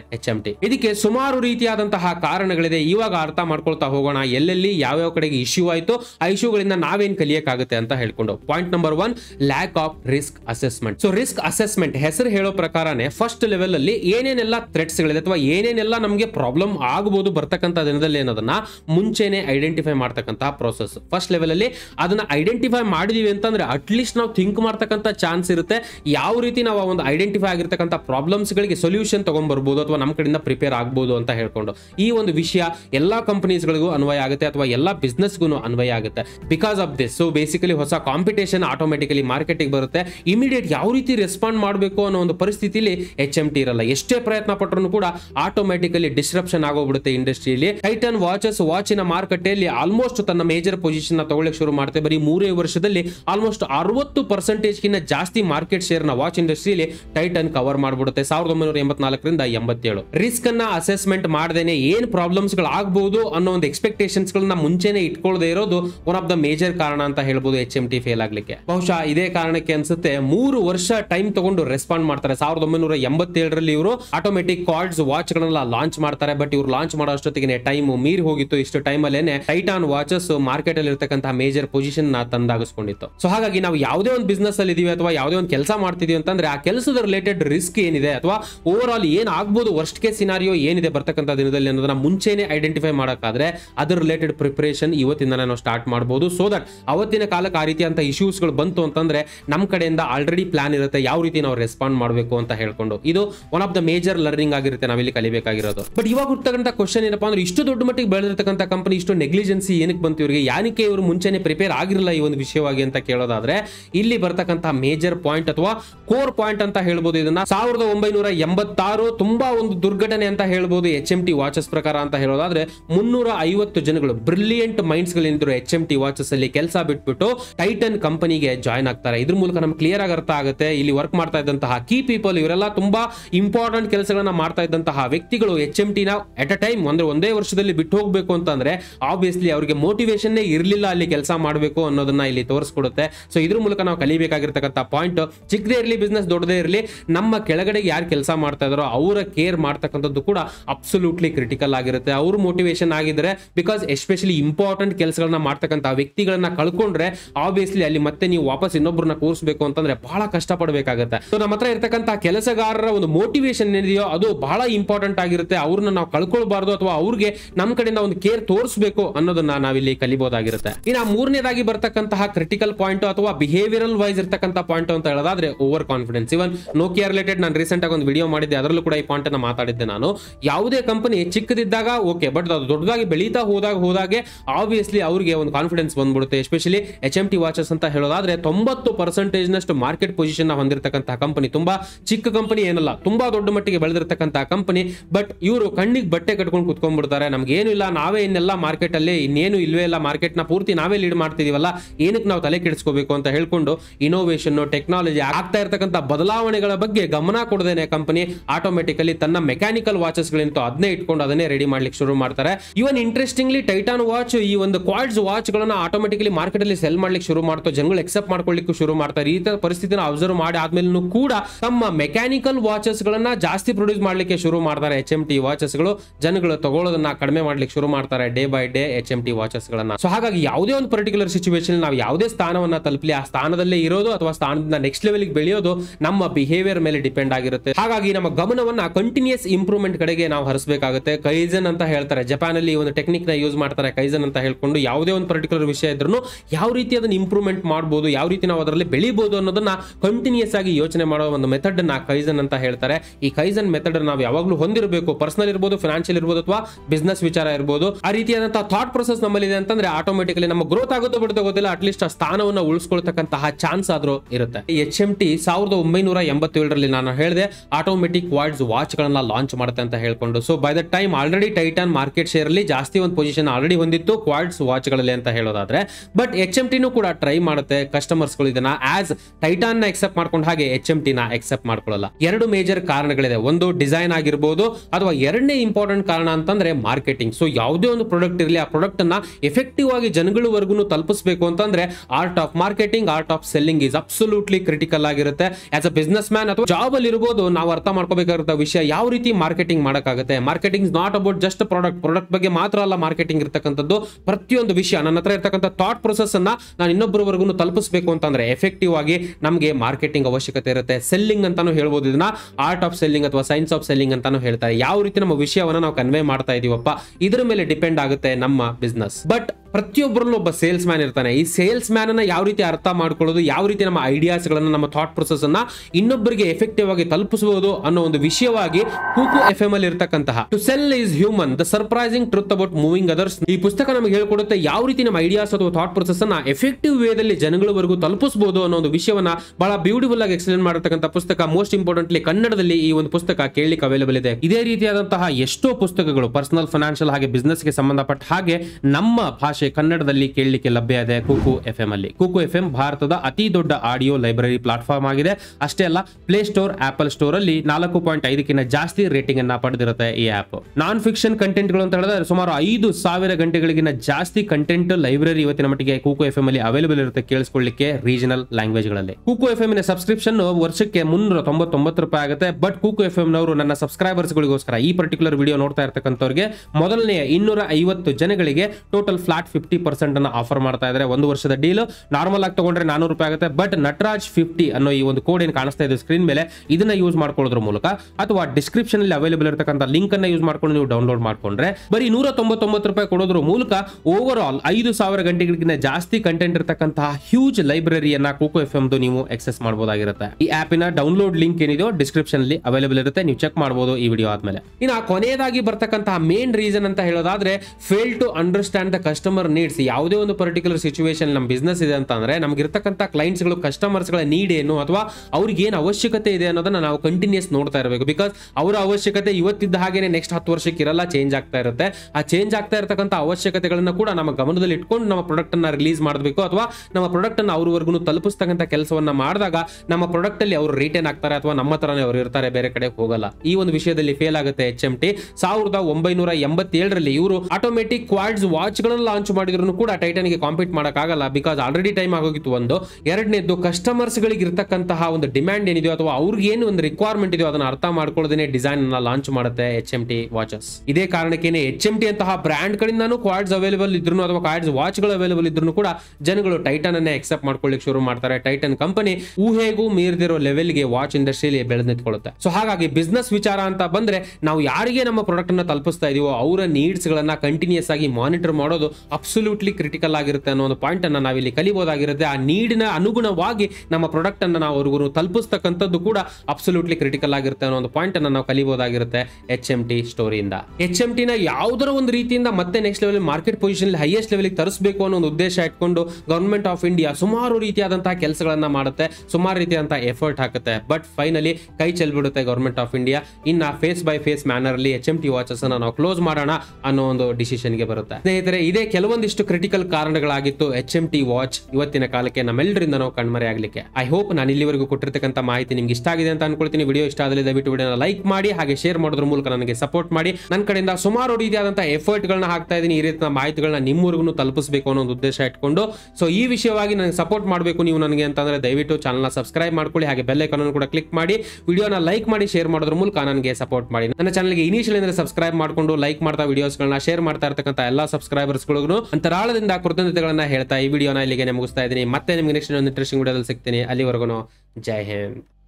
ಎಚ್ ಎಂ ಟಿ ಇದಕ್ಕೆ ಸುಮಾರು ರೀತಿಯಾದಂತಹ ಕಾರಣಗಳಿದೆ ಇವಾಗ ಅರ್ಥ ಮಾಡ್ಕೊಳ್ತಾ ಹೋಗೋಣ ಎಲ್ಲೆಲ್ಲಿ ಯಾವ್ಯಾವ ಕಡೆಗೆ ಇಶ್ಯೂ ಆಯ್ತು ಆ ಇಶ್ಯೂಗಳಿಂದ ನಾವೇನ್ ಕಲಿಯಕ್ಕಾಗುತ್ತೆ ಅಂತ ಹೇಳ್ಕೊಂಡು point number one lack of risk assessment so risk assessment ಹೆಸರು ಹೇಳೋ ಪ್ರಕಾರನೇ ಫಸ್ಟ್ ಲೆವೆಲ್ ಅಲ್ಲಿ ಏನೇನೆಲ್ಲ ಥ್ರೆಟ್ಸ್ ಗಳಿದೆ ಅಥವಾ ಏನೇನೆಲ್ಲ ನಮಗೆ ಪ್ರಾಬ್ಲಮ್ ಆಗಬಹುದು ಬರ್ತಕ್ಕಂಥ ದಿನದಲ್ಲಿ ಏನದನ್ನ ಮುಂಚೆನೆ ಐಡೆಂಟಿಫೈ ಮಾಡ್ತಕ್ಕಂತಹ ಪ್ರೋಸೆಸ್ ಫಸ್ಟ್ ಲೆವೆಲ್ ಅಲ್ಲಿ ಅದನ್ನ ಐಡೆಂಟಿಫೈ ಮಾಡಿದೀವಿ ಅಂತಂದ್ರೆ ಅಟ್ಲೀಸ್ಟ್ ನಾವು ಥಿಂಕ್ ಮಾಡ್ತಕ್ಕಂಥ ಚಾನ್ಸ್ ಇರುತ್ತೆ ಯಾವ ರೀತಿ ನಾವು ಆ ಒಂದು ಐಡೆಂಟಿಫೈ ಆಗಿರ್ತಕ್ಕಂಥ ಪ್ರಾಬ್ಲಮ್ಸ್ ಗಳಿಗೆ ಸೊಲ್ಯೂಷನ್ ತಗೊಂಡ್ಬರ್ಬೋದು ಅಥವಾ ನಮ್ಮ ಕಡೆಯಿಂದ ಪ್ರಿಪೇರ್ ಆಗ್ಬೋದು ಅಂತ ಹೇಳ್ಕೊಂಡು ಈ ಒಂದು ವಿಷಯ ಎಲ್ಲಾ ಕಂಪನೀಸ್ಗಳಿಗೂ ಅನ್ವಯ ಆಗುತ್ತೆ ಅಥವಾ ಎಲ್ಲಾ ಬಿಸ್ನೆಸ್ಗೂ ಅನ್ವಯ ಆಗುತ್ತೆ because of this so basically ಹೊಸ ಕಾಂಪಿಟೇಷನ್ ಆಟೋಮೆಟಿಕಲಿ ಮಾರ್ಕೆಟಿಗೆ ಬರುತ್ತೆ ಇಮಿಡಿಯೇಟ್ ಯಾವ ರೀತಿ ರೆಸ್ಪಾಂಡ್ ಮಾಡಬೇಕು ಅನ್ನೋ ಒಂದು ಪರಿಸ್ಥಿತಿಲಿ ಎಚ್ ಎಂ ಟಿ ಇರಲ್ಲ ಎಷ್ಟೇ ಪ್ರಯತ್ನ ಪಟ್ಟರು ಕೂಡ ಆಟೋಮೆಟಿಕಲಿ ಡಿಸ್ಟ್ರಪ್ಷನ್ ಆಗೋಗ್ಬಿಡುತ್ತೆ ಇಂಡಸ್ಟ್ರಿಯಲ್ಲಿ ಟೈಟನ್ ವಾಚಸ್ ವಾಚಿನ ಮಾರುಕಟ್ಟೆಯಲ್ಲಿ ಆಲ್ಮೋಸ್ಟ್ ತನ್ನ ಮೇಜರ್ ಪೊಸಿಷನ್ ನ ತಗೊಳ್ಳಕ್ಕೆ ಶುರು ಮಾಡುತ್ತೆ ಬರೀ ಮೂರೇ ವರ್ಷದಲ್ಲಿ ಆಲ್ಮೋಸ್ಟ್ ಅರವತ್ತು ಪರ್ಸೆಂಟೇಜ್ ಕಿಂತ ಜಾಸ್ತಿ ಮಾರ್ಕೆಟ್ ಶೇರ್ ನ ವಾಚ್ ಇಂಡಸ್ಟ್ರಿಯಲ್ಲಿ ಟೈಟನ್ ಕವರ್ ಮಾಡ್ಬಿಡುತ್ತೆ ಸಾವಿರದ ಒಂಬೈನೂರ ಎಂಬತ್ನಾಲ್ಕರಿಂದ ಎಂಬತ್ತೇಳು ರಿಸ್ಕ್ ಅನ್ನ ಅಸೆಸ್ಮೆಂಟ್ ಮಾಡದೇನೆ ಏನ್ ಪ್ರಾಬ್ಲಮ್ಸ್ ಗಳು ಆಗ್ಬಹುದು ಅನ್ನೋ ಒಂದು ಎಕ್ಸ್ಪೆಕ್ಟೇಷನ್ಸ್ ಗಳನ್ನ ಮುಂಚೆನೆ ಇಟ್ಕೊಳ್ಳದೆ ಇರೋದು ಒನ್ ಆಫ್ ದ ಮೇಜರ್ ಕಾರಣ ಅಂತ ಹೇಳ್ಬೋದು ಎಚ್ ಎಂ ಟಿ ಫೇಲ್ ಆಗ್ಲಿಕ್ಕೆ ಬಹುಶಃ ಇದೇ ಕಾರಣಕ್ಕೆ ಅನ್ಸುತ್ತೆ ಮೂರು ವರ್ಷ ಟೈಮ್ ತಗೊಂಡು ರೆಸ್ಪಾಂಡ್ ಮಾಡ್ತಾರೆ ಸಾವಿರದ ಒಂಬೈನೂರ ಎಂಬತ್ತೇಳರಲ್ಲಿ ಇವರು ಆಟೋಮೆಟಿಕ್ ಕಾರ್ಡ್ಸ್ ವಾಚ್ ಗಳನ್ನೆಲ್ಲ ಲಾಂಚ್ ಮಾಡ್ತಾರೆ ಬಟ್ ಇವ್ರು ಲಾಂಚ್ ಮಾಡೋ ಅಷ್ಟೊತ್ತಿಗೆ ಟೈಮ್ ಮೀರಿ ಹೋಗಿತ್ತು ಇಷ್ಟು ಟೈಮ್ ಅಲ್ಲೇನೆ ಟೈಟಾನ್ ವಾಚಸ್ ಮಾರ್ಕೆಟ್ ಅಲ್ಲಿ ಇರ್ತಕ್ಕಂತಹ ಮೇಜರ್ ಪೊಸಿಷನ್ ನ ತಂದಾಗಿಸ್ಕೊಂಡಿತ್ತು ಸೊ ಹಾಗಾಗಿ ನಾವು ಯಾವುದೇ ಒಂದು ಬಿಸ್ನೆಸ್ ಅಲ್ಲಿ ಇದೀವಿ ಅಥವಾ ಯಾವುದೇ ಒಂದು ಕೆಲಸ ಮಾಡ್ತಿದೀವಿ ಅಂತಂದ್ರೆ ಆ ಕೆಲಸದ ರಿಲೇಟೆಡ್ ರಿಸ್ಕ್ ಏನಿದೆ ಅಥವಾ ಓವರ್ ಆಲ್ ಏನ್ ಆಗ್ಬೋದು ವರ್ಸ್ಟ್ ಕೇಸ್ ಸಿನಾರಿಯೋ ಏನಿದೆ ಬರ್ತಕ್ಕಂಥ ದಿನದಲ್ಲಿ ಅನ್ನೋದನ್ನ ಮುಂಚೆನೆ ಐಡೆಂಟಿಫೈ ಮಾಡೋಕ್ಕಾದ್ರೆ ಅದ್ರ ರಿಲೇಟೆಡ್ ಪ್ರಿಪರೇಷನ್ ಇವತ್ತಿಂದ ನಾವು ಸ್ಟಾರ್ಟ್ ಮಾಡಬಹುದು ಸೊ ದಟ್ ಅವತ್ತಿನ ಕಾಲಕ್ಕೆ ಆ ರೀತಿಯಂತ ಇಶ್ಯೂಸ್ ಗಳು ಬಂತು ಅಂತಂದ್ರೆ ನಮ್ಮ ಕಡೆಯಿಂದ ಆಲ್ರೆಡಿ ಪ್ಲಾನ್ ಇರುತ್ತೆ ಯಾವ ರೀತಿ ನಾವು ರೆಸ್ಪಾಂಡ್ ಮಾಡಬೇಕು ಅಂತ ಹೇಳ್ಕೊಂಡು ಇದು one of the major learning ಆಗಿರುತ್ತೆ ನಾವಿಲ್ಲಿ ಕಲಿಬೇಕಾಗಿರೋದು ಬಟ್ ಇವಾಗ ಹುಟ್ಟತಕ್ಕಂಥ ಕ್ವಶನ್ ಏನಪ್ಪಾ ಅಂದ್ರೆ ಇಷ್ಟು ದೊಡ್ಡ ಮಟ್ಟಿಗೆ ಬೆಳೆದಿರ್ತಕ್ಕಂಥ ಕಂಪನಿ ಇಷ್ಟು ನೆಗ್ಲಿಜೆನ್ಸಿ ಏನಕ್ಕೆ ಬಂತು ಇವರಿಗೆ ಯಾನಕ್ಕೆ ಇವರು ಮುಂಚೆನೆ ಪ್ರಿಪೇರ್ ಆಗಿರಲಿಲ್ಲ ಈ ಒಂದು ವಿಷಯವಾಗಿ ಅಂತ ಕೇಳೋದಾದ್ರೆ ಇಲ್ಲಿ ಬರ್ತಕ್ಕಂಥ ಮೇಜರ್ ಪಾಯಿಂಟ್ ಅಥವಾ ಕೋರ್ ಪಾಯಿಂಟ್ ಅಂತ ಹೇಳ್ಬೋದು ಇದನ್ನ ಸಾವಿರದ ಒಂಬೈನೂರ ಎಂಬತ್ತಾರು ತುಂಬಾ ಒಂದು ದುರ್ಘಟನೆ ಅಂತ ಹೇಳ್ಬೋದು ಎಚ್ ಎಂ ಟಿ ವಾಚಸ್ ಪ್ರಕಾರ ಅಂತ ಹೇಳೋದಾದ್ರೆ ಮುನ್ನೂರ ಐವತ್ತು ಜನಗಳು ಬ್ರಿಲಿಯಂಟ್ ಮೈಂಡ್ಸ್ ಗಳಿದ್ರು ಎಚ್ ಎಂ ಟಿ ವಾಚಸ್ ಅಲ್ಲಿ ಕೆಲಸ ಬಿಟ್ಬಿಟ್ಟು ಟೈಟನ್ ಕಂಪನಿಗೆ ಜಾಯ್ನ್ ಆಗ್ತಾರೆ ಇದ್ರ ಮೂಲಕ ನಮ್ಗೆ ಕ್ಲಿಯರ್ ಆಗಿ ಅರ್ಥ ಆಗುತ್ತೆ ಇಲ್ಲಿ ವರ್ಕ್ ಮಾಡ್ತಾ ಇದ್ದಂತಹ ಕೀ ಪೀಪಲ್ ಇವರೆಲ್ಲ ತುಂಬಾ ಇಂಪಾರ್ಟೆಂಟ್ ಕೆಲಸಗಳನ್ನ ಮಾಡ್ತಾ ಇದ್ದಂತಹ ವ್ಯಕ್ತಿಗಳು ಎಚ್ ಎಂ ಟಿನ ಎಟ್ ಅ ಟೈಮ್ ಅಂದ್ರೆ ಒಂದೇ ವರ್ಷದಲ್ಲಿ ಬಿಟ್ಟು ಹೋಗ್ಬೇಕು ಅಂತಂದ್ರೆ ಆಬ್ವಿಯಸ್ಲಿ ಅವರಿಗೆ ಮೋಟಿವೇಶನ್ ಇರಲಿಲ್ಲ ಅಲ್ಲಿ ಕೆಲಸ ಮಾಡಬೇಕು ಅನ್ನೋದನ್ನ ಇಲ್ಲಿ ತೋರಿಸ್ಕೊಡುತ್ತೆ ಸೊ ಇದ್ರ ಮೂಲಕ ನಾವು ಕಲಿಬೇಕಾಗಿರ್ತಕ್ಕಂಥ ಪಾಯಿಂಟ್ ಚಿಕ್ಕದೇ ಇರಲಿ ಬಿಸ್ನೆಸ್ ದೊಡ್ಡದೇ ಇರಲಿ ನಮ್ಮ ಕೆಳಗಡೆ ಯಾರು ಕೆಲಸ ಮಾಡ್ತಾ ಇದಾರೋ ಅವರ ಕೇರ್ ಮಾಡ್ತಕ್ಕಂಥದ್ದು ಕೂಡ ಅಬ್ಸಲ್ಯೂಟ್ಲಿ ಕ್ರಿಟಿಕಲ್ ಆಗಿರುತ್ತೆ ಅವ್ರ ಮೋಟಿವೇಶನ್ ಆಗಿದ್ರೆ ಬಿಕಾಸ್ ಎಸ್ಪೆಷಲಿ ಇಂಪಾರ್ಟೆಂಟ್ ಕೆಲಸಗಳನ್ನ ಮಾಡ್ತಕ್ಕಂಥ ವ್ಯಕ್ತಿಗಳನ್ನ ಕಳ್ಕೊಂಡ್ರೆ ಆಬ್ವಿಯಸ್ಲಿ ಅಲ್ಲಿ ಮತ್ತೆ ನೀವು ವಾಪಸ್ ಇನ್ನೊಬ್ಬರನ್ನ ಕೂರಿಸಬೇಕು ಅಂತಂದ್ರೆ ಬಹಳ ಕಷ್ಟ ಪಡಬೇಕಾಗುತ್ತೆ ಸೊ ನಮ್ಮ ಹತ್ರ ಇರ್ತಕ್ಕಂಥ ಕೆಲಸಗಾರರ ಒಂದು ಮೋಟಿವೇಶನ್ ಏನಿದೆಯೋ ಅದು ಬಹಳ ಇಂಪಾರ್ಟೆಂಟ್ ಆಗಿರುತ್ತೆ ಅವ್ರನ್ನ ನಾವು ಕಳ್ಕೊಳ್ಬಾರ್ದು ಅಥವಾ ಅವ್ರಿಗೆ ನಮ್ಮ ಕಡೆಯಿಂದ ಒಂದು ಕೇರ್ ತೋರಿಸಬೇಕು ಅನ್ನೋದನ್ನ ನಾವಿಲ್ಲಿ ಕಲಿಬಹುದಾಗಿರುತ್ತೆ ಇನ್ನು ಮೂರನೇದಾಗಿ ಬರ್ತಕ್ಕಂತಹ ಕ್ರಿಟಿಕಲ್ ಪಾಯಿಂಟ್ ಅಥವಾ ಬಿಹೇವಿಯರಲ್ ವೈಸ್ ಇರ್ತಕ್ಕಂಥ ಪಾಯಿಂಟ್ ಅಂತ ಹೇಳೋದಾದ್ರೆ over confidence even Nokia related ನಾನು ರೀಸೆಂಟ್ ಆಗಿ ಒಂದು ವಿಡಿಯೋ ಮಾಡಿದ್ದೆ ಅದರಲ್ಲೂ ಕೂಡ ಈ ಪಾಯಿಂಟ್ ಅನ್ನ ಮಾತಾಡಿದ್ದೆ ನಾನು ಯಾವುದೇ ಕಂಪನಿ ಚಿಕ್ಕದಿದ್ದಾಗ ಓಕೆ ಬಟ್ ಅದು ದೊಡ್ಡದಾಗಿ ಬೆಳೀತಾ ಹೋದಾಗ ಹೋದಾಗೆ ಆಬ್ವಿಯಸ್ಲಿ ಅವರಿಗೆ ಒಂದು ಕಾನ್ಫಿಡೆನ್ಸ್ ಬಂದ್ಬಿಡುತ್ತೆ especially H M T watches ಅಂತ ಹೇಳೋದಾದ್ರೆ ತೊಂಬತ್ತು ಪರ್ಸೆಂಟೇಜ್ ನಷ್ಟು ಮಾರ್ಕೆಟ್ ಪೊಸಿಷನ್ ಹೊಂದಿರತಕ್ಕಂತಹ ಕಂಪನಿ ತುಂಬಾ ಚಿಕ್ಕ ಕಂಪನಿ ಏನಲ್ಲ ತುಂಬಾ ದೊಡ್ಡ ಮಟ್ಟಿಗೆ ಬೆಳೆದಿರ್ತಕ್ಕಂತಹ ಕಂಪನಿ ಬಟ್ ಇವರು ಕಣ್ಣಿಗೆ ಬಟ್ಟೆ ಕಟ್ಕೊಂಡು ಕುತ್ಕೊಂಡ್ಬಿಡ್ತಾರೆ ನಮ್ಗೆ ಏನು ಇಲ್ಲ ನಾವೇ ಇನ್ನೆಲ್ಲ ಮಾರ್ಕೆಟ್ ಅಲ್ಲಿ ಇನ್ನೇನು ಇಲ್ವೇ ಇಲ್ಲ ಮಾರ್ಕೆಟ್ ನ ಪೂರ್ತಿ ನಾವೇ ಲೀಡ್ ಮಾಡ್ತಿದೀವಲ್ಲ ಏನಕ್ಕೆ ನಾವು ತಲೆ ಕೆಡಿಸ್ಕೋಬೇಕು ಅಂತ ಹೇಳ್ಕೊಂಡು ಇನೋವೇಷನ್ ಟೆಕ್ನಾಲಜಿ ಆಗ್ತಾ ಇರ್ತಕ್ಕಂಥ ಬದಲಾವಣೆಗಳ ಬಗ್ಗೆ ಗಮನ ಕೊಡದೇನೆ ಕಂಪನಿ ಆಟೋಮೆಟಿಕಲಿ ತನ್ನ ಮೆಕ್ಯಾನಿಕಲ್ ವಾಚಸ್ ಗಳಿಂತ ಅದನ್ನೇ ಇಟ್ಕೊಂಡು ಅದನ್ನೇ ರೆಡಿ ಮಾಡ್ಲಿಕ್ಕೆ ಶುರು ಮಾಡ್ತಾರೆ ಇವನ್ ಇಂಟ್ರೆಸ್ಟಿಂಗ್ಲಿ ಟೈಟಾನ್ ವಾಚ್ ಈ ಒಂದು ಕ್ವಾಡ್ಸ್ ವಾಚ್ ಗಳನ್ನ ಆಟೋಮೆಟಿಕಲಿ ಮಾರ್ಕೆಟ್ ಅಲ್ಲಿ ಸೆಲ್ ಮಾಡ್ಲಿಕ್ಕೆ ಶುರು ಮಾಡ್ತು ಜನಗಳು ಎಕ್ಸೆಪ್ಟ್ ಮಾಡ್ಕೊಳ್ಳಿಕ್ಕೂ ಶುರು ಮಾಡ್ತಾರೆ ಈ ತರ ಪರಿಸ್ಥಿತಿನ ಅಬ್ಸರ್ವ್ ಮಾಡಿ ಆದ್ಮೇಲೂ ಕೂಡ ತಮ್ಮ ಮೆಕ್ಯಾನಿಕಲ್ ವಾಚಸ್ ಗಳನ್ನ ಜಾಸ್ತಿ ಪ್ರೊಡ್ಯೂಸ್ ಮಾಡ್ಲಿಕ್ಕೆ ಶುರು ಮಾಡ್ತಾರೆ ಎಚ್ ಎಂ ಟಿ ವಾಚಸ್ ಗಳು ಜನಗಳು ತಗೊಳ್ಳೋದನ್ನ ಕಡಿಮೆ ಮಾಡ್ಲಿಕ್ಕೆ ಶುರು ಮಾಡ್ತಾರೆ day by day H M T watches ಗಳನ್ನ ಸೊ ಹಾಗಾಗಿ ಯಾವುದೇ ಒಂದು ಪರ್ಟಿಕ್ಯುಲರ್ ಸಿಚುವೇಶನ್ ನಾವು ಯಾವುದೇ ಸ್ಥಾನವನ್ನ ತಲುಪಲಿ ಆ ಸ್ಥಾನದಲ್ಲೇ ಇರೋದು ಅಥವಾ ಸ್ಥಾನದಿಂದ ನೆಕ್ಸ್ಟ್ ಲೆವೆಲ್ ಬೆಳೆಯೋದು ನಮ್ಮ ಬಿಹೇವಿಯರ್ ಮೇಲೆ ಡಿಪೆಂಡ್ ಆಗಿರುತ್ತೆ ಹಾಗಾಗಿ ನಮ್ಮ ಗಮನವನ್ನ ಕಂಟಿನ್ಯೂಸ್ ಇಂಪ್ರೂವ್ಮೆಂಟ್ ಕಡೆಗೆ ನಾವು ಹರಿಸಬೇಕಾಗುತ್ತೆ ಕೈಜನ್ ಅಂತ ಹೇಳ್ತಾರೆ ಜಪಾನ್ ಅಲ್ಲಿ ಈ ಒಂದು ಟೆಕ್ನಿಕ್ ನ ಯೂಸ್ ಮಾಡ್ತಾರೆ ಕೈಜನ್ ಅಂತ ಹೇಳ್ಕೊಂಡು ಯಾವುದೇ ಒಂದು ಪರ್ಟಿಕ್ಯುಲರ್ ವಿಷಯ ಇದ್ರೂ ಯಾವ ರೀತಿ ಅದನ್ನ ಇಂಪ್ರೂವ್ಮೆಂಟ್ ಮಾಡಬಹುದು ಯಾವ ರೀತಿ ನಾವು ಅದರಲ್ಲಿ ಬೆಳಿಬಹುದು ಅನ್ನೋದನ್ನ ಕಂಟಿನ್ಯೂಸ್ ಆಗಿ ಯೋಚನೆ ಮಾಡೋ ಒಂದು ಮೆಥಡ್ ನ ಕೈಜನ್ ಅಂತ ಹೇಳ್ತಾರೆ ಈ ಕೈಜನ್ ಮೆಥಡ್ ನಾವು ಯಾವಾಗಲೂ ಹೊಂದಿರಬೇಕು ಪರ್ಸನಲ್ ಇರ್ಬೋದು ಫಿನಾನ್ಷಿಯಲ್ ಇರ್ಬೋದು ಅಥವಾ ಬಿಸ್ನೆಸ್ ವಿಚಾರ ಇರ್ಬೋದು ಆ ರೀತಿಯಾದಂತಹ ಥಾಟ್ ಪ್ರೊಸೆಸ್ ನಮ್ಮಲ್ಲಿ ಇದೆ ಅಂತಂದ್ರೆ ಆಟೋಮೆಟಿಕಲಿ ನಮ್ಮ ಗ್ರೋತ್ ಆಗುತ್ತೋ ಬಿಡುತ್ತೋ ಗೊತ್ತಿಲ್ಲ ಅಟ್ಲೀಸ್ಟ್ ಆ ಸ್ಥಾನವನ್ನು ಉಳಿಸ್ಕೊಳ್ತಕ್ಕಂತಹ ಚಾನ್ಸ್ ಆದ್ರೂ ಇರುತ್ತೆ ಎಚ್ ಎಂ ಟಿ ಸಾವಿರದ ಒಂಬೈನೂರ ಎಂಬತ್ತೇಳರಲ್ಲಿ ನಾನು ಹೇಳಿದೆ ಆಟೋಮೆಟಿಕ್ ವಾರ್ಡ್ಸ್ ವಾಚ್ ಗಳನ್ನ ಲಾಂಚ್ ಮಾಡುತ್ತೆ ಅಂತ ಹೇಳ್ಕೊಂಡು so by the time already Titan market share ಅಲ್ಲಿ ಜಾಸ್ತಿ ಒಂದು ಪೊಸಿಷನ್ ಆಲ್ರೆಡಿ ಹೊಂದಿತ್ತು ಕ್ವಾಡ್ಸ್ ವಾಚ್ ಗಳಲ್ಲಿ ಅಂತ ಹೇಳೋದಾದ್ರೆ ಬಟ್ ಎಚ್ ಎಂ ಟಿನೂ ಕೂಡ ಟ್ರೈ ಮಾಡುತ್ತೆ ಕಸ್ಟಮರ್ಸ್ ಗಳು ಇದನ್ನ ಆಸ್ ಟೈಟಾನ್ ನ ಎಕ್ಸೆಪ್ಟ್ ಮಾಡ್ಕೊಂಡು ಹಾಗೆ ಎಚ್ ಎಂ ಟಿ ನ ಎಕ್ಸೆಪ್ಟ್ ಮಾಡ್ಕೊಳ್ಳಲ್ಲ ಎರಡು ಮೇಜರ್ ಕಾರಣಗಳಿದೆ ಒಂದು ಡಿಸೈನ್ ಆಗಿರ್ಬೋದು ಅಥವಾ ಎರಡನೇ ಇಂಪಾರ್ಟೆಂಟ್ ಕಾರಣ ಅಂತಂದ್ರೆ ಮಾರ್ಕೆಟಿಂಗ್ ಸೊ ಯಾವುದೇ ಒಂದು ಪ್ರಾಡಕ್ಟ್ ಇರಲಿ ಆ ಪ್ರಾಡಕ್ಟ್ ಅನ್ನ ಎಫೆಕ್ಟಿವ್ ಆಗಿ ಜನಗಳವರೆಗೂ ತಲುಪಿಸಬೇಕು ಅಂತಂದ್ರೆ art of marketing art of selling is absolutely critical ಆಗಿರುತ್ತೆ ಆಸ್ ಅ ಬಿಸ್ನೆಸ್ ಮ್ಯಾನ್ ಅಥವಾ ಜಾಬ್ ಅಲ್ಲಿ ಇರ್ಬೋದು ನಾವು ಅರ್ಥ ಮಾಡ್ಕೋಬೇಕಾಗಿರೋ ವಿಷಯ ಯಾವ ರೀತಿ ಮಾರ್ಕೆಟಿಂಗ್ ಮಾಡೋಕ್ಕಾಗುತ್ತೆ marketing not about just product product ಬಗ್ಗೆ ಮಾತ್ರ ಅಲ್ಲ ಮಾರ್ಕೆಟಿಂಗ್ ಇರ್ತಕ್ಕಂಥದ್ದು ಪ್ರತಿಯೊಂದು ವಿಷಯ ನನ್ನ ಹತ್ರ ಇರ್ತಕ್ಕಂಥ ಥಾಟ್ ಪ್ರೊಸೆಸ್ ಅನ್ನ ನಾನು ಇನ್ನೊಬ್ಬರವರೆಗೂ ತಲುಪಿಸಬೇಕು ಅಂತಂದ್ರೆ ಎಫೆಕ್ಟಿವ್ ಆಗಿ ನಮಗೆ ಮಾರ್ಕೆಟಿಂಗ್ ಅವಶ್ಯಕತೆ ಇರುತ್ತೆ ಸೆಲ್ಲಿಂಗ್ ಅಂತಾನು ಹೇಳ್ಬೋದು ಇದನ್ನ ಆರ್ಟ್ ಆಫ್ ಸೆಲ್ಲಿಂಗ್ ಅಥವಾ ಸೈನ್ಸ್ ಆಫ್ ಸೆಲ್ಲಿಂಗ್ ಅಂತಾನು ಹೇಳ್ತಾರೆ ಯಾವ ರೀತಿ ನಮ್ಮ ವಿಷಯವನ್ನ ನಾವು ಕನ್ವೆ ಮಾಡ್ತಾ ಇದೀವಪ್ಪ ಇದರ ಮೇಲೆ ಡಿಪೆಂಡ್ ಆಗುತ್ತೆ ನಮ್ಮ ಬಿಸ್ನೆಸ್ ಬಟ್ ಪ್ರತಿಯೊಬ್ಬರಲ್ಲೂ ಒಬ್ಬ ಸೇಲ್ಸ್ ಮ್ಯಾನ್ ಇರ್ತಾನೆ ಈ ಸೇಲ್ಸ್ ಮ್ಯಾನ್ ಅನ್ನ ಯಾವ ರೀತಿ ಅರ್ಥ ಮಾಡ್ಕೊಳ್ಳೋದು ಯಾವ ರೀತಿ ನಮ್ಮ ಐಡಿಯಾಸ್ ಗಳನ್ನ ನಮ್ಮ ಥಾಟ್ ಪ್ರೊಸೆಸ್ ಅನ್ನ ಇನ್ನೊಬ್ಬರಿಗೆ ಎಫೆಕ್ಟಿವ್ ಆಗಿ ತಲುಪಿಸಬಹುದು ಅನ್ನೋ ಒಂದು ವಿಷಯವಾಗಿ ಕೂಕು ಎಫ್ ಎಂ ಅಲ್ಲಿ ಇರ್ತಕ್ಕಂತಹ to sell is human the surprising truth about moving others ಈ ಪುಸ್ತಕ ನಮಗೆ ಹೇಳ್ಕೊಡುತ್ತೆ ಯಾವ ರೀತಿ ನಮ್ಮ ಐಡಿಯಾಸ್ ಅಥವಾ ಥಾಟ್ ಪ್ರೊಸೆಸ್ ಅನ್ನ ಎಫೆಕ್ಟಿವ್ ವೇದಲ್ಲಿ ಜನಗಳವರೆಗೂ ತಲುಪಿಸಬಹುದು ಅನ್ನೋ ಒಂದು ವಿಷಯವನ್ನ ಬಹಳ ಬ್ಯೂಟಿಫುಲ್ ಆಗಿ ಎಕ್ಸ್ಪ್ಲೇನ್ ಮಾಡಿರ್ತಕ್ಕಂಥ ಪುಸ್ತಕ ಮೋಸ್ಟ್ ಇಂಪಾರ್ಟೆಂಟ್ಲಿ ಕನ್ನಡದಲ್ಲಿ ಈ ಒಂದು ಪುಸ್ತಕ ಕೇಳಲಿಕ್ಕೆ ಅವೈಲೇಬಲ್ ಇದೆ ಇದೇ ರೀತಿಯಾದಂತಹ ಎಷ್ಟೋ ಪುಸ್ತಕಗಳು ಪರ್ಸನಲ್ ಫೈನಾನ್ಷಿಯಲ್ ಹಾಗೆ ಬಿಸ್ನೆಸ್ ಗೆ ಸಂಬಂಧಪಟ್ಟ ಹಾಗೆ ನಮ್ಮ ಭಾಷೆ ಕನ್ನಡದಲ್ಲಿ ಕೇಳಲಿಕ್ಕೆ ಲಭ್ಯ ಇದೆ ಕುಕು ಎಫ್ ಎಂ ಅಲ್ಲಿ ಕುಕು ಎಫ್ ಎಂ ಭಾರತದ ಅತಿ ದೊಡ್ಡ ಆಡಿಯೋ ಲೈಬ್ರರಿ ಪ್ಲಾಟ್ಫಾರ್ಮ್ ಆಗಿದೆ ಅಷ್ಟೇ ಅಲ್ಲ ಪ್ಲೇ ಸ್ಟೋರ್ ಆಪಲ್ ಸ್ಟೋರ್ ಅಲ್ಲಿ ನಾಲ್ಕು ಪಾಯಿಂಟ್ ಐದಕ್ಕಿಂತ ಜಾಸ್ತಿ ರೇಟಿಂಗ್ ಅನ್ನ ಪಡೆದಿರುತ್ತೆ ಈ ಆಪ್ ನಾನ್ ಫಿಕ್ಷನ್ ಕಂಟೆಂಟ್ಗಳು ಅಂತ ಹೇಳಿದ್ರೆ ಸುಮಾರು ಐದು ಸಾವಿರ ಗಂಟೆಗಳಿಗಿಂತ ಜಾಸ್ತಿ ಕಂಟೆಂಟ್ ಲೈಬ್ರರಿ ಇವತ್ತಿನ ಮಟ್ಟಿಗೆ ಕೂಕು ಎಫ್ ಎಂ ಅಲ್ಲಿ ಅವೈಲೇಬಲ್ ಇರುತ್ತೆ ಕೇಳಿಸ್ಕೊಳ್ಳಿಕ್ಕೆ ರೀಜನಲ್ ಲ್ಯಾಂಗ್ವೇಜ್ ಗಳಲ್ಲಿ ಕೂಕು ಎಫ್ ಎಂ ಸಬ್ಸ್ಕ್ರಿಪ್ಷನ್ ವರ್ಷಕ್ಕೆ ಮುನ್ನೂರ ತೊಂಬತ್ತೊಂಬತ್ತು ರೂಪಾಯಿ ಆಗುತ್ತೆ ಬಟ್ ಕೂಕು ಎಫ್ ಎಂ ನವರು ನನ್ನ ಸಬ್ಸ್ಕ್ರೈಬರ್ಸ್ ಗಳಿಗೋಸ್ಕರ ಈ ಪರ್ಟಿಕ್ಯುಲರ್ ವಿಡಿಯೋ ನೋಡ್ತಾ ಇರ್ತಕ್ಕಂಥವ್ರಿಗೆ ಮೊದಲನೆಯ ಇನ್ನೂರ ಐವತ್ತು ಜನಗಳಿಗೆ ಟೋಟಲ್ ಫ್ಲಾಟ್ ಫಿಫ್ಟಿ ಪರ್ಸೆಂಟ್ ಅನ್ನ ಆಫರ್ ಮಾಡ್ತಾ ಇದ್ದಾರೆ ಒಂದು ವರ್ಷದ ಡೀಲ್ ನಾರ್ಮಲ್ ಆಗಿ ತಗೊಂಡ್ರೆ ನಾನೂರು ರೂಪಾಯಿ ಆಗುತ್ತೆ ಬಟ್ ನಟರಾಜ್ ಫಿಫ್ಟಿ ಅನ್ನೋ ಈ ಒಂದು ಕೋಡ್ ಏನು ಕಾಣಿಸ್ತಾ ಇದೆ ಸ್ಕ್ರೀನ್ ಮೇಲೆ ಇದನ್ನ ಯೂಸ್ ಮಾಡ್ಕೊಳ್ಳೋದ್ರ ಮೂಲಕ ಅಥವಾ ಡಿಸ್ಕ್ರಿಪ್ಷನ್ ಅಲ್ಲಿ ಅವೈಲೇಬಲ್ ಇರತಕ್ಕಂಥ ಲಿಂಕ್ ಅನ್ನ ಯೂಸ್ ಮಾಡ್ಕೊಂಡು ನೀವು ಡೌನ್ಲೋಡ್ ಮಾಡ್ಕೊಂಡ್ರೆ ಬರೀ ನೂರ ತೊಂಬತ್ತೊಂಬತ್ತು ರೂಪಾಯಿ ಕೊಡೋದ್ರ ಮೂಲಕ ಓವರ್ ಆಲ್ ಐದು ಸಾವಿರ ಗಂಟೆಗಳಿಗಿಂತ ಜಾಸ್ತಿ ಕಂಟೆಂಟ್ ಇರತಕ್ಕಂತಹ ಹ್ಯೂಜ್ ಲೈಬ್ರರಿಯನ್ನ ಕೂಕೋ ಎಫ್ ಎಂ ನೀವು ಎಕ್ಸೆಸ್ ಮಾಡಬಹುದಾಗಿರುತ್ತೆ ಈ ಆಪಿನ ಡೌನ್ಲೋಡ್ ಲಿಂಕ್ ಏನಿದೆಯೋ ಡಿಸ್ಕ್ರಿಪ್ಷನ್ ಅಲ್ಲಿ ಅವೈಲೇಬಲ್ ಇರುತ್ತೆ ನೀವು ಚೆಕ್ ಮಾಡಬಹುದು ಈ ವಿಡಿಯೋ ಆದ್ಮೇಲೆ ಇನ್ನು ಕೊನೆಯದಾಗಿ ಬರ್ತಕ್ಕಂತಹ ಮೇನ್ ರೀಸನ್ ಅಂತ ಹೇಳೋದಾದ್ರೆ fail to understand the customer needs ಯಾವುದೇ ಒಂದು ಪರ್ಟಿಕ್ಯುಲರ್ ಸಿಚುವೇಶನ್ ನಮ್ಮ ಬಿಸ್ನೆಸ್ ಇದೆ ಅಂತಂದ್ರೆ ನಮ್ಗೆ ಇರ್ತಕ್ಕಂಥ ಕ್ಲೈಂಟ್ಸ್ಗಳು ಕಸ್ಟಮರ್ಸ್ಗಳ ನೀಡ್ ಏನು ಅಥವಾ ಅವ್ರಿಗೆ ಏನು ಅವಶ್ಯಕತೆ ಇದೆ ಅನ್ನೋದನ್ನ ನಾವು ಕಂಟಿನ್ಯೂಸ್ ನೋಡ್ತಾ ಇರಬೇಕು ಬಿಕಾಸ್ ಅವರ ಅವಶ್ಯಕತೆ ಇವತ್ತಿದ್ದ ಹಾಗೇನೆ ನೆಕ್ಸ್ಟ್ ಹತ್ತು ವರ್ಷಕ್ಕೆ ಇರಲ್ಲ ಚೇಂಜ್ ಆಗ್ತಾ ಇರುತ್ತೆ ಆ ಚೇಂಜ್ ಆಗ್ತಾ ಇರತಕ್ಕಂಥ ಅವಶ್ಯಕತೆಗಳನ್ನ ಕೂಡ ನಮ್ಮ ಗಮನದಲ್ಲಿ ಇಟ್ಕೊಂಡು ನಮ್ಮ ಪ್ರಾಡಕ್ಟ್ ಅನ್ನ ರಿಲೀಸ್ ಮಾಡಬೇಕು ಅಥವಾ ನಮ್ಮ ಪ್ರಾಡಕ್ಟ್ ಅನ್ನ ಅವ್ರವರೆಗೂ ತಲುಪಿಸ್ತಕ್ಕಂಥ ಕೆಲಸವನ್ನ ಮಾಡಿದಾಗ ನಮ್ಮ ಪ್ರಾಡಕ್ಟ್ ಅಲ್ಲಿ ಅವರು ರಿಟೇನ್ ಆಗ್ತಾರೆ ಅಥವಾ ನಮ್ಮ ತರನೇ ಅವರು ಇರ್ತಾರೆ ಬೇರೆ ಕಡೆ ಹೋಗಲ್ಲ ಈ ಒಂದು ವಿಷಯದಲ್ಲಿ ಫೇಲ್ ಆಗುತ್ತೆ ಎಚ್ ಎಂ ಟಿ ಸಾವಿರದ ಒಂಬೈನೂರ ಎಂಬತ್ತೇಳರಲ್ಲಿ ಇವರು ಆಟೋಮೆಟಿಕ್ ಕ್ವಾಡ್ಸ್ ವಾಚ್ ಗಳನ್ನ ಲಾಂಚ್ ಮಾಡಿದ್ರು ಕೂಡ ಟೈಟನ್ ಗೆ ಕಾಂಪೀಟ್ ಮಾಡಕ್ಕಾಗಲ್ಲ ಬಿಕಾಸ್ ಆಲ್ರೆಡಿ ಟೈಮ್ ಆಗೋಗಿತ್ತು ಒಂದು ಎರಡನೇದು ಕಸ್ಟಮರ್ಸ್ ಗಳಿಗೆ ಇರ್ತಕ್ಕಂತಹ ಒಂದು ಡಿಮ್ಯಾಂಡ್ ಏನಿದೆಯೋ ಅಥವಾ ಅವ್ರಿಗೆ ಏನು ಒಂದು ರಿಕ್ವೈರ್ಮೆಂಟ್ ಇದೆಯೋ ಅದನ್ನ ಅರ್ಥ ಮಾಡ್ಕೊಳ್ಳೋದೇ ಡಿಸೈನ್ ಅನ್ನ ಲಾಂಚ್ ಮಾಡುತ್ತೆ ಎಚ್ ಎಂ ಟಿ ವಾಚಸ್ ಇದೇ ಕಾರಣಕ್ಕೇನೆ ಎಚ್ ಎಂ ಟಿ ಅಂತಹ ಬ್ರ್ಯಾಂಡ್ ಗಳಿಂದಾನು ಕ್ವಾಡ್ಸ್ ಅವೈಲೇಬಲ್ ಇದ್ರು ಅಥವಾ ಕ್ವಾಡ್ಸ್ ವಾಚ್ ಗಳು ಅವೈಲೇಬಲ್ ಇದ್ರು ಕೂಡ ಜನಗಳು ಟೈಟನ್ ಅನ್ನೇ ಎಕ್ಸೆಪ್ಟ್ ಮಾಡ್ಕೊಳ್ಳಿಕ್ಕೆ ಶುರು ಮಾಡ್ತಾರೆ ಟೈಟನ್ ಕಂಪನಿ ಊಹೆಗೂ ಮೀರಿದಿರೋ ಲೆವೆಲ್ಗೆ ವಾಚ್ ಇಂಡಸ್ಟ್ರಿಯಲ್ಲಿ ಬೆಳೆದು ನಿಂತ್ಕೊಳ್ಳುತ್ತೆ ಸೊ ಹಾಗಾಗಿ ಬಿಸ್ನೆಸ್ ವಿಚಾರ ಅಂತ ಬಂದ್ರೆ ನಾವು ಯಾರಿಗೆ ನಮ್ಮ ಪ್ರಾಡಕ್ಟ್ ಅನ್ನ ತಲುಪಿಸ್ತಾ ಇದೀವೋ ಅವರ ನೀಡ್ಸ್ ಗಳನ್ನ ಕಂಟಿನ್ಯೂಸ್ ಆಗಿ ಮಾನಿಟರ್ ಮಾಡೋದು ಅಬ್ಸಲ್ಯೂಟ್ಲಿ ಕ್ರಿಟಿಕಲ್ ಆಗಿರುತ್ತೆ ಅನ್ನೋ ಒಂದು ಪಾಯಿಂಟ್ ಅನ್ನ ನಾವಿಲ್ಲಿ ಕಲಿಬಹುದಾಗಿರುತ್ತೆ ಆ ನೀಡಿನ ಅನುಗುಣವಾಗಿ ನಮ್ಮ ಪ್ರಾಡಕ್ಟ್ ಅನ್ನ ನಾವು ಅವ್ರಿಗೂ ತಲುಪಿಸ್ತಕ್ಕಂಥದ್ದು ಕೂಡ ಅಬ್ಸಲ್ಯೂಟ್ಲಿ ಕ್ರಿಟಿಕಲ್ ಆಗಿರುತ್ತೆ ಅನ್ನೋ ಒಂದು ಪಾಯಿಂಟ್ ಅನ್ನ ನಾವು ಕಲಿಬಹುದಾಗಿರುತ್ತೆ ಎಚ್ ಎಂ ಟಿ ಸ್ಟೋರಿಯಿಂದ ಎಚ್ ಎಂ ಟಿನ ಯಾವುದರ ಒಂದು ರೀತಿಯಿಂದ ಮತ್ತೆ next level market position highest level ತರಿಸಬೇಕು ಅನ್ನೋ ಒಂದು ಉದ್ದೇಶ ಇಟ್ಕೊಂಡು ಗವರ್ಮೆಂಟ್ ಆಫ್ ಇಂಡಿಯಾ ಸುಮಾರು ರೀತಿಯಾದಂತಹ ಕೆಲಸಗಳನ್ನ ಮಾಡುತ್ತೆ ಸುಮಾರು ರೀತಿಯಾದಂತಹ ಎಫರ್ಟ್ ಹಾಕುತ್ತೆ ಬಟ್ ಫೈನಲಿ ಕೈ ಚೆಲ್ಬಿಡುತ್ತೆ ಗವರ್ಮೆಂಟ್ ಆಫ್ ಇಂಡಿಯಾ ಇನ್ನ ಫೇಸ್ ಬೈ ಫೇಸ್ ಮ್ಯಾನರ್ ಅಲ್ಲಿ ಎಚ್ ಎಂ ಟಿ ವಾಚಸ್ ಅನ್ನ ನಾವು ಕ್ಲೋಸ್ ಮಾಡೋಣ ಅನ್ನೋ ಒಂದು ಡಿಸಿಷನ್ ಗೆ ಬರುತ್ತೆ ಸ್ನೇಹಿತರೆ ಇದೇ ಕೆಲವೊಂದಿಷ್ಟು ಕ್ರಿಟಿಕಲ್ ಕಾರಣಗಳಾಗಿತ್ತು ಎಚ್ ಎಂ ಟಿ ವಾಚ್ ಇವತ್ತಿನ ಕಾಲಕ್ಕೆ ನಮ್ಮೆಲ್ಲರಿಂದ ನಾವು ಕಣ್ಮರೆ ಆಗ್ಲಿಕ್ಕೆ ಐ ಹೋಪ್ ನಾನು ಇಲ್ಲಿವರೆಗೂ ಕೊಟ್ಟಿರ್ತಕ್ಕಂಥ ಮಾಹಿತಿ ನಿಮ್ಗೆ ಇಷ್ಟ ಆಗಿದೆ ಅಂತ ಅನ್ಕೊಳ್ತೀನಿ ವಿಡಿಯೋ ಇಷ್ಟ ಆದಲ್ಲಿ ದಯವಿಟ್ಟು ವಿಡಿಯೋನ ಲೈಕ್ ಮಾಡಿ ಹಾಗೆ ಶೇರ್ ಮಾಡೋದ್ರ ಮೂಲಕ ನನಗೆ ಸಪೋರ್ಟ್ ಮಾಡಿ ನನ್ನ ಕಡೆಯಿಂದ ಸುಮಾರು ರೀತಿಯಾದಂತಹ ಎಫರ್ಟ್ ಗಳನ್ನ ಹಾಕ್ತಾ ಇದ್ದೀನಿ ಈ ರೀತಿಯ ಮಾಹಿತಿಗಳನ್ನ ನಿಮ್ಮವರೆಗೂ ತಲುಪಿಸಬೇಕು ಅನ್ನೋ ಒಂದು ಉದ್ದೇಶ ಇಟ್ಕೊಂಡು ಸೊ ಈ ವಿಷಯವಾಗಿ ನನಗೆ ಸಪೋರ್ಟ್ ಮಾಡಬೇಕು ನೀವು ನನಗೆ ಅಂತಂದ್ರೆ ದಯವಿಟ್ಟು ಚಾನಲ್ನ ಸಬ್ಸ್ಕ್ರೈಬ್ ಮಾಡ್ಕೊಳ್ಳಿ ಹಾಗೆ ಬೆಲ್ ಐಕಾನ್ ಕೂಡ ಕ್ಲಿಕ್ ಮಾಡಿ ವಿಡಿಯೋನ ಲೈಕ್ ಮಾಡಿ ಶೇರ್ ಮಾಡೋದ್ರ ಮೂಲಕ ನನಗೆ ಸಪೋರ್ಟ್ ಮಾಡಿ ನನ್ನ ಚಾನಲ್ಗೆ ಇನಿಷಿಯಲ್ ಅಂದ್ರೆ ಸಬ್ಸ್ಕ್ರೈಬ್ ಮಾಡ್ಕೊಂಡು ಲೈಕ್ ಮಾಡ್ತಾ ವಿಡಿಯೋಸ್ಗಳನ್ನ ಶೇರ್ ಮಾಡ್ತಾ ಇರ್ತಕ್ಕಂಥ ಎಲ್ಲ ಸಬ್ಸ್ಕ್ರೈಬರ್ಸ್ಗಳಿಗೂ ಅಂತರಾಳದಿಂದ ಕೃತಜ್ಞತೆಗಳನ್ನ ಹೇಳ್ತಾ ಈ ವಿಡಿಯೋನ ಇಲ್ಲಿಗೆ ಮುಗಿಸ್ತಾ ಇದ್ದೀನಿ ಮತ್ತೆ ನಿಮ್ಗೆ ನೆಕ್ಸ್ಟ್ ಒಂದು ಇಂಟ್ರೆಸ್ಟಿಂಗ್ ವಿಡಿಯೋದಲ್ಲಿ ಸಿಗ್ತೀನಿ ಅಲ್ಲಿವರೆಗೂ ಜೈ ಹಿಂದ್